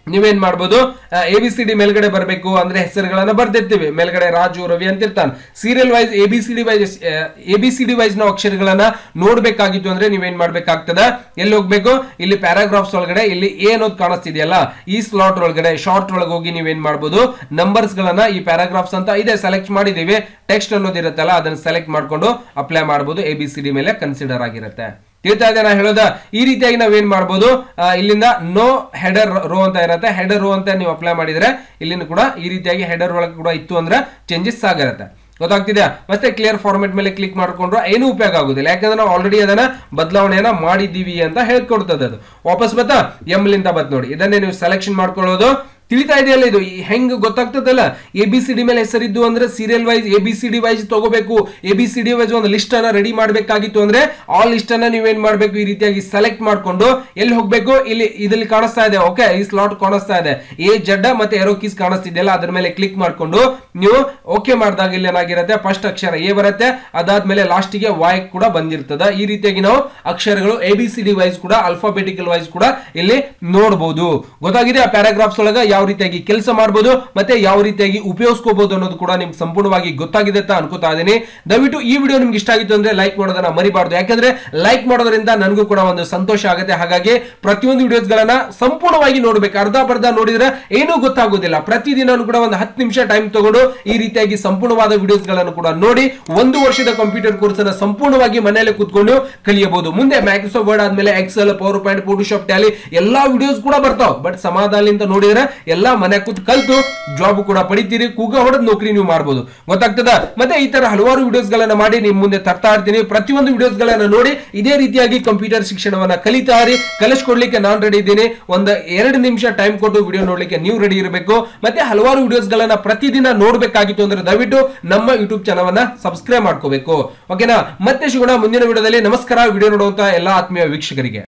ನೀವೇನ್ ಮಾಡ್ಬೋದು ಎ ಬಿ ಸಿ ಡಿ ಮೇಲ್ಗಡೆ ಬರಬೇಕು ಅಂದ್ರೆ ಹೆಸರುಗಳನ್ನ ಬರ್ದಿರ್ತೀವಿ ಮೇಲ್ಗಡೆ ರಾಜು ರವಿ ಅಂತ ಇರ್ತಾನೆ serial wise A B C D wise A B C D wise ನ ಅಕ್ಷರಗಳನ್ನ ನೋಡ್ಬೇಕಾಗಿತ್ತು ಅಂದ್ರೆ ನೀವೇನ್ ಮಾಡ್ಬೇಕಾಗ್ತದ ಎಲ್ಲಿ ಹೋಗ್ಬೇಕು ಇಲ್ಲಿ ಪ್ಯಾರಾಗ್ರಾಫ್ಸ್ ಒಳಗಡೆ ಇಲ್ಲಿ ಏನೋದ್ ಕಾಣಿಸ್ತಿದೆಯಲ್ಲ ಈ ಸ್ಲಾಟ್ ಒಳಗಡೆ ಶಾರ್ಟ್ ಒಳಗೆ ಹೋಗಿ ನೀವೇನ್ ಮಾಡ್ಬೋದು ನಂಬರ್ಸ್ ಗಳನ್ನ ಈ ಪ್ಯಾರಾಗ್ರಾಫ್ಸ್ ಅಂತ ಇದೆ ಸೆಲೆಕ್ಟ್ ಮಾಡಿದೀವಿ ಟೆಕ್ಸ್ಟ್ ಅನ್ನೋದಿರುತ್ತಲ್ಲ ಅದನ್ನ ಸೆಲೆಕ್ಟ್ ಮಾಡ್ಕೊಂಡು ಅಪ್ಲೈ ಮಾಡ್ಬೋದು ಎ ಬಿ ಸಿ ಡಿ ಮೇಲೆ ಕನ್ಸಿಡರ್ ಆಗಿರುತ್ತೆ ತಿಳ್ತಾ ಇದೆ ನಾ ಹೇಳೋದ ಈ ರೀತಿಯಾಗಿ ನಾವೇನ್ ಮಾಡ್ಬೋದು ಆ, ಇಲ್ಲಿಂದ ನೋ ಹೆಡರ್ ರೋ ಅಂತ ಇರುತ್ತೆ ಹೆಡರ್ ರೋ ಅಂತ ನೀವು ಅಪ್ಲೈ ಮಾಡಿದ್ರೆ ಇಲ್ಲಿಂದ ಕೂಡ ಈ ರೀತಿಯಾಗಿ ಹೆಡರ್ ಒಳಗೆ ಕೂಡ ಇತ್ತು ಅಂದ್ರೆ ಚೇಂಜಸ್ ಆಗಿರುತ್ತೆ ಗೊತ್ತಾಗ್ತಿದ್ಯಾ ಮತ್ತೆ ಕ್ಲಿಯರ್ ಫಾರ್ಮೆಟ್ ಮೇಲೆ ಕ್ಲಿಕ್ ಮಾಡ್ಕೊಂಡ್ರೆ ಏನು ಉಪಯೋಗ ಆಗುದಿಲ್ಲ ಯಾಕಂದ್ರೆ ನಾವು ಆಲ್ರೆಡಿ ಅದನ್ನ ಬದಲಾವಣೆಯನ್ನ ಮಾಡಿದೀವಿ ಅಂತ ಹೇಳ್ಕೊಡ್ತದೆ ಅದು ವಾಪಸ್ ಬತ್ತಾ ಎಮ್ ಲಿಂದ ಬತ್ ನೋಡಿ ಇದನ್ನೇ ನೀವು ಸೆಲೆಕ್ಷನ್ ಮಾಡ್ಕೊಳ್ಳೋದು ತಿಳಿತಾ ಇದೆಯಲ್ಲ ಇದು ಈ ಹೆಂಗ್ ಗೊತ್ತಾಗ್ತದಲ್ಲ ಎ ಬಿ ಸಿ ಡಿ ಮೇಲೆ ಹೆಸರಿದ್ದು ಅಂದ್ರೆ serial wise A B C D wise ತಗೋಬೇಕು A B C D wise ಒಂದು ಲಿಸ್ಟ್ ಅನ್ನ ರೆಡಿ ಮಾಡಬೇಕಾಗಿತ್ತು ಅಂದ್ರೆ ಆ ಲಿಸ್ಟ್ ಅನ್ನ ನೀವೇನ್ ಮಾಡ್ಬೇಕು ಈ ರೀತಿಯಾಗಿ ಸೆಲೆಕ್ಟ್ ಮಾಡ್ಕೊಂಡು ಎಲ್ಲಿ ಹೋಗ್ಬೇಕು ಇಲ್ಲಿ ಇದ್ರಲ್ಲಿ ಕಾಣಿಸ್ತಾ ಇದೆ ಓಕೆ ಈ ಸ್ಲಾಟ್ ಕಾಣಿಸ್ತಾ ಇದೆ ಎ ಜಡ್ಡ ಮತ್ತೆ ಎರೋ ಕೀಸ್ ಕಾಣಿಸ್ತಿದೆಯಲ್ಲ ಅದ್ರ ಮೇಲೆ ಕ್ಲಿಕ್ ಮಾಡ್ಕೊಂಡು ನೀವು ಓಕೆ ಮಾಡಿದಾಗ ಇಲ್ಲಿ ಏನಾಗಿರುತ್ತೆ ಫಸ್ಟ್ ಅಕ್ಷರ ಎ ಬರುತ್ತೆ ಅದಾದ್ಮೇಲೆ ಲಾಸ್ಟಿಗೆ ವಾಯ್ ಕೂಡ ಬಂದಿರ್ತದ ಈ ರೀತಿಯಾಗಿ ನಾವು ಅಕ್ಷರಗಳು A B C D wise ಕೂಡ ಅಲ್ಫಾಬೆಟಿಕಲ್ ವೈಸ್ ಕೂಡ ಇಲ್ಲಿ ನೋಡಬಹುದು ಗೊತ್ತಾಗಿದೆ ಆ ಪ್ಯಾರಾಗ್ರಾಫ್ಸ್ ಒಳಗ ಯಾವ ರೀತಿಯಾಗಿ ಕೆಲಸ ಮಾಡಬಹುದು ಮತ್ತೆ ಯಾವ ರೀತಿಯಾಗಿ ಉಪಯೋಗಿಸ್ಕೋಬಹುದು ಅನ್ನೋದು ಕೂಡ ನಿಮ್ಗೆ ಸಂಪೂರ್ಣವಾಗಿ ಗೊತ್ತಾಗಿದೆ ಅಂತ ಅನ್ಕೋತಾ ಇದೀನಿ ದಯವಿಟ್ಟು ಈ ವಿಡಿಯೋ ನಿಮ್ಗೆ ಇಷ್ಟ ಆಗಿತ್ತು ಅಂದ್ರೆ ಲೈಕ್ ಮಾಡೋದನ್ನ ಮರಿಬಾರ್ದು ಯಾಕಂದ್ರೆ ಲೈಕ್ ಮಾಡೋದ್ರಿಂದ ನನಗೂ ಕೂಡ ಒಂದು ಸಂತೋಷ ಆಗುತ್ತೆ ಹಾಗಾಗಿ ಪ್ರತಿಯೊಂದು ವಿಡಿಯೋಸ್ ಗಳನ್ನ ಸಂಪೂರ್ಣವಾಗಿ ನೋಡ್ಬೇಕು ಅರ್ಧ ಬರ್ಧ ನೋಡಿದ್ರೆ ಏನೂ ಗೊತ್ತಾಗೋದಿಲ್ಲ ಪ್ರತಿದಿನ ಕೂಡ ಒಂದು ಹತ್ತು ನಿಮಿಷ ಟೈಮ್ ತಗೊಂಡು ಈ ರೀತಿಯಾಗಿ ಸಂಪೂರ್ಣವಾದ ವಿಡಿಯೋಸ್ ಗಳನ್ನು ಕೂಡ ನೋಡಿ ಒಂದು ವರ್ಷದ ಕಂಪ್ಯೂಟರ್ ಕೋರ್ಸ್ ಅನ್ನ ಸಂಪೂರ್ಣವಾಗಿ ಮನೆಯಲ್ಲೇ ಕೂತ್ಕೊಂಡು ಕಲಿಯಬಹುದು ಮುಂದೆ ಮೈಕ್ರೋಸಾಫ್ಟ್ ವರ್ಡ್ ಆದ್ಮೇಲೆ Excel PowerPoint Photoshop Tally ಎಲ್ಲಾ ವಿಡಿಯೋಸ್ ಕೂಡ ಬರ್ತಾವ ಬಟ್ ಸಮಾಧಾನದಿಂದ ನೋಡಿದ್ರೆ ಎಲ್ಲಾ ಮನೆ ಕೂತ್ ಕಲ್ತು ಜಾಬ್ ಕೂಡ ಪಡಿತೀರಿ ಕೂಗ ಹೊಡೆದ್ ನೌಕರಿ ನೀವು ಮಾಡ್ಬೋದು ಗೊತ್ತಾಗ್ತದ ಮತ್ತೆ ಈ ತರ ಹಲವಾರು ವಿಡಿಯೋಸ್ ಗಳನ್ನ ಮಾಡಿ ನಿಮ್ ಮುಂದೆ ತರ್ತಾ ಇರ್ತೀನಿ ಪ್ರತಿಯೊಂದು ವಿಡಿಯೋಸ್ ಗಳನ್ನ ನೋಡಿ ಇದೇ ರೀತಿಯಾಗಿ ಕಂಪ್ಯೂಟರ್ ಶಿಕ್ಷಣವನ್ನ ಕಲಿತಾ ಇರಿ ಕಲಿಸ್ಕೊಡ್ಲಿಕ್ಕೆ ನಾನು ರೆಡಿ ಇದ್ದೀನಿ ಒಂದು ಎರಡು ನಿಮಿಷ ಟೈಮ್ ಕೊಟ್ಟು ವಿಡಿಯೋ ನೋಡ್ಲಿಕ್ಕೆ ನೀವು ರೆಡಿ ಇರಬೇಕು ಮತ್ತೆ ಹಲವಾರು ವಿಡಿಯೋಸ್ ಗಳನ್ನ ಪ್ರತಿದಿನ ನೋಡ್ಬೇಕಾಗಿತ್ತು ಅಂದ್ರೆ ದಯವಿಟ್ಟು ನಮ್ಮ ಯೂಟ್ಯೂಬ್ ಚಾನಲ್ ಸಬ್ಸ್ಕ್ರೈಬ್ ಮಾಡ್ಕೋಬೇಕು ಓಕೆನಾ ಮತ್ತೆ ಸಿಗೋಣ ಮುಂದಿನ ವಿಡಿಯೋದಲ್ಲಿ ನಮಸ್ಕಾರ ವಿಡಿಯೋ ನೋಡುವಂತ ಎಲ್ಲಾ ಆತ್ಮೀಯ ವೀಕ್ಷಕರಿಗೆ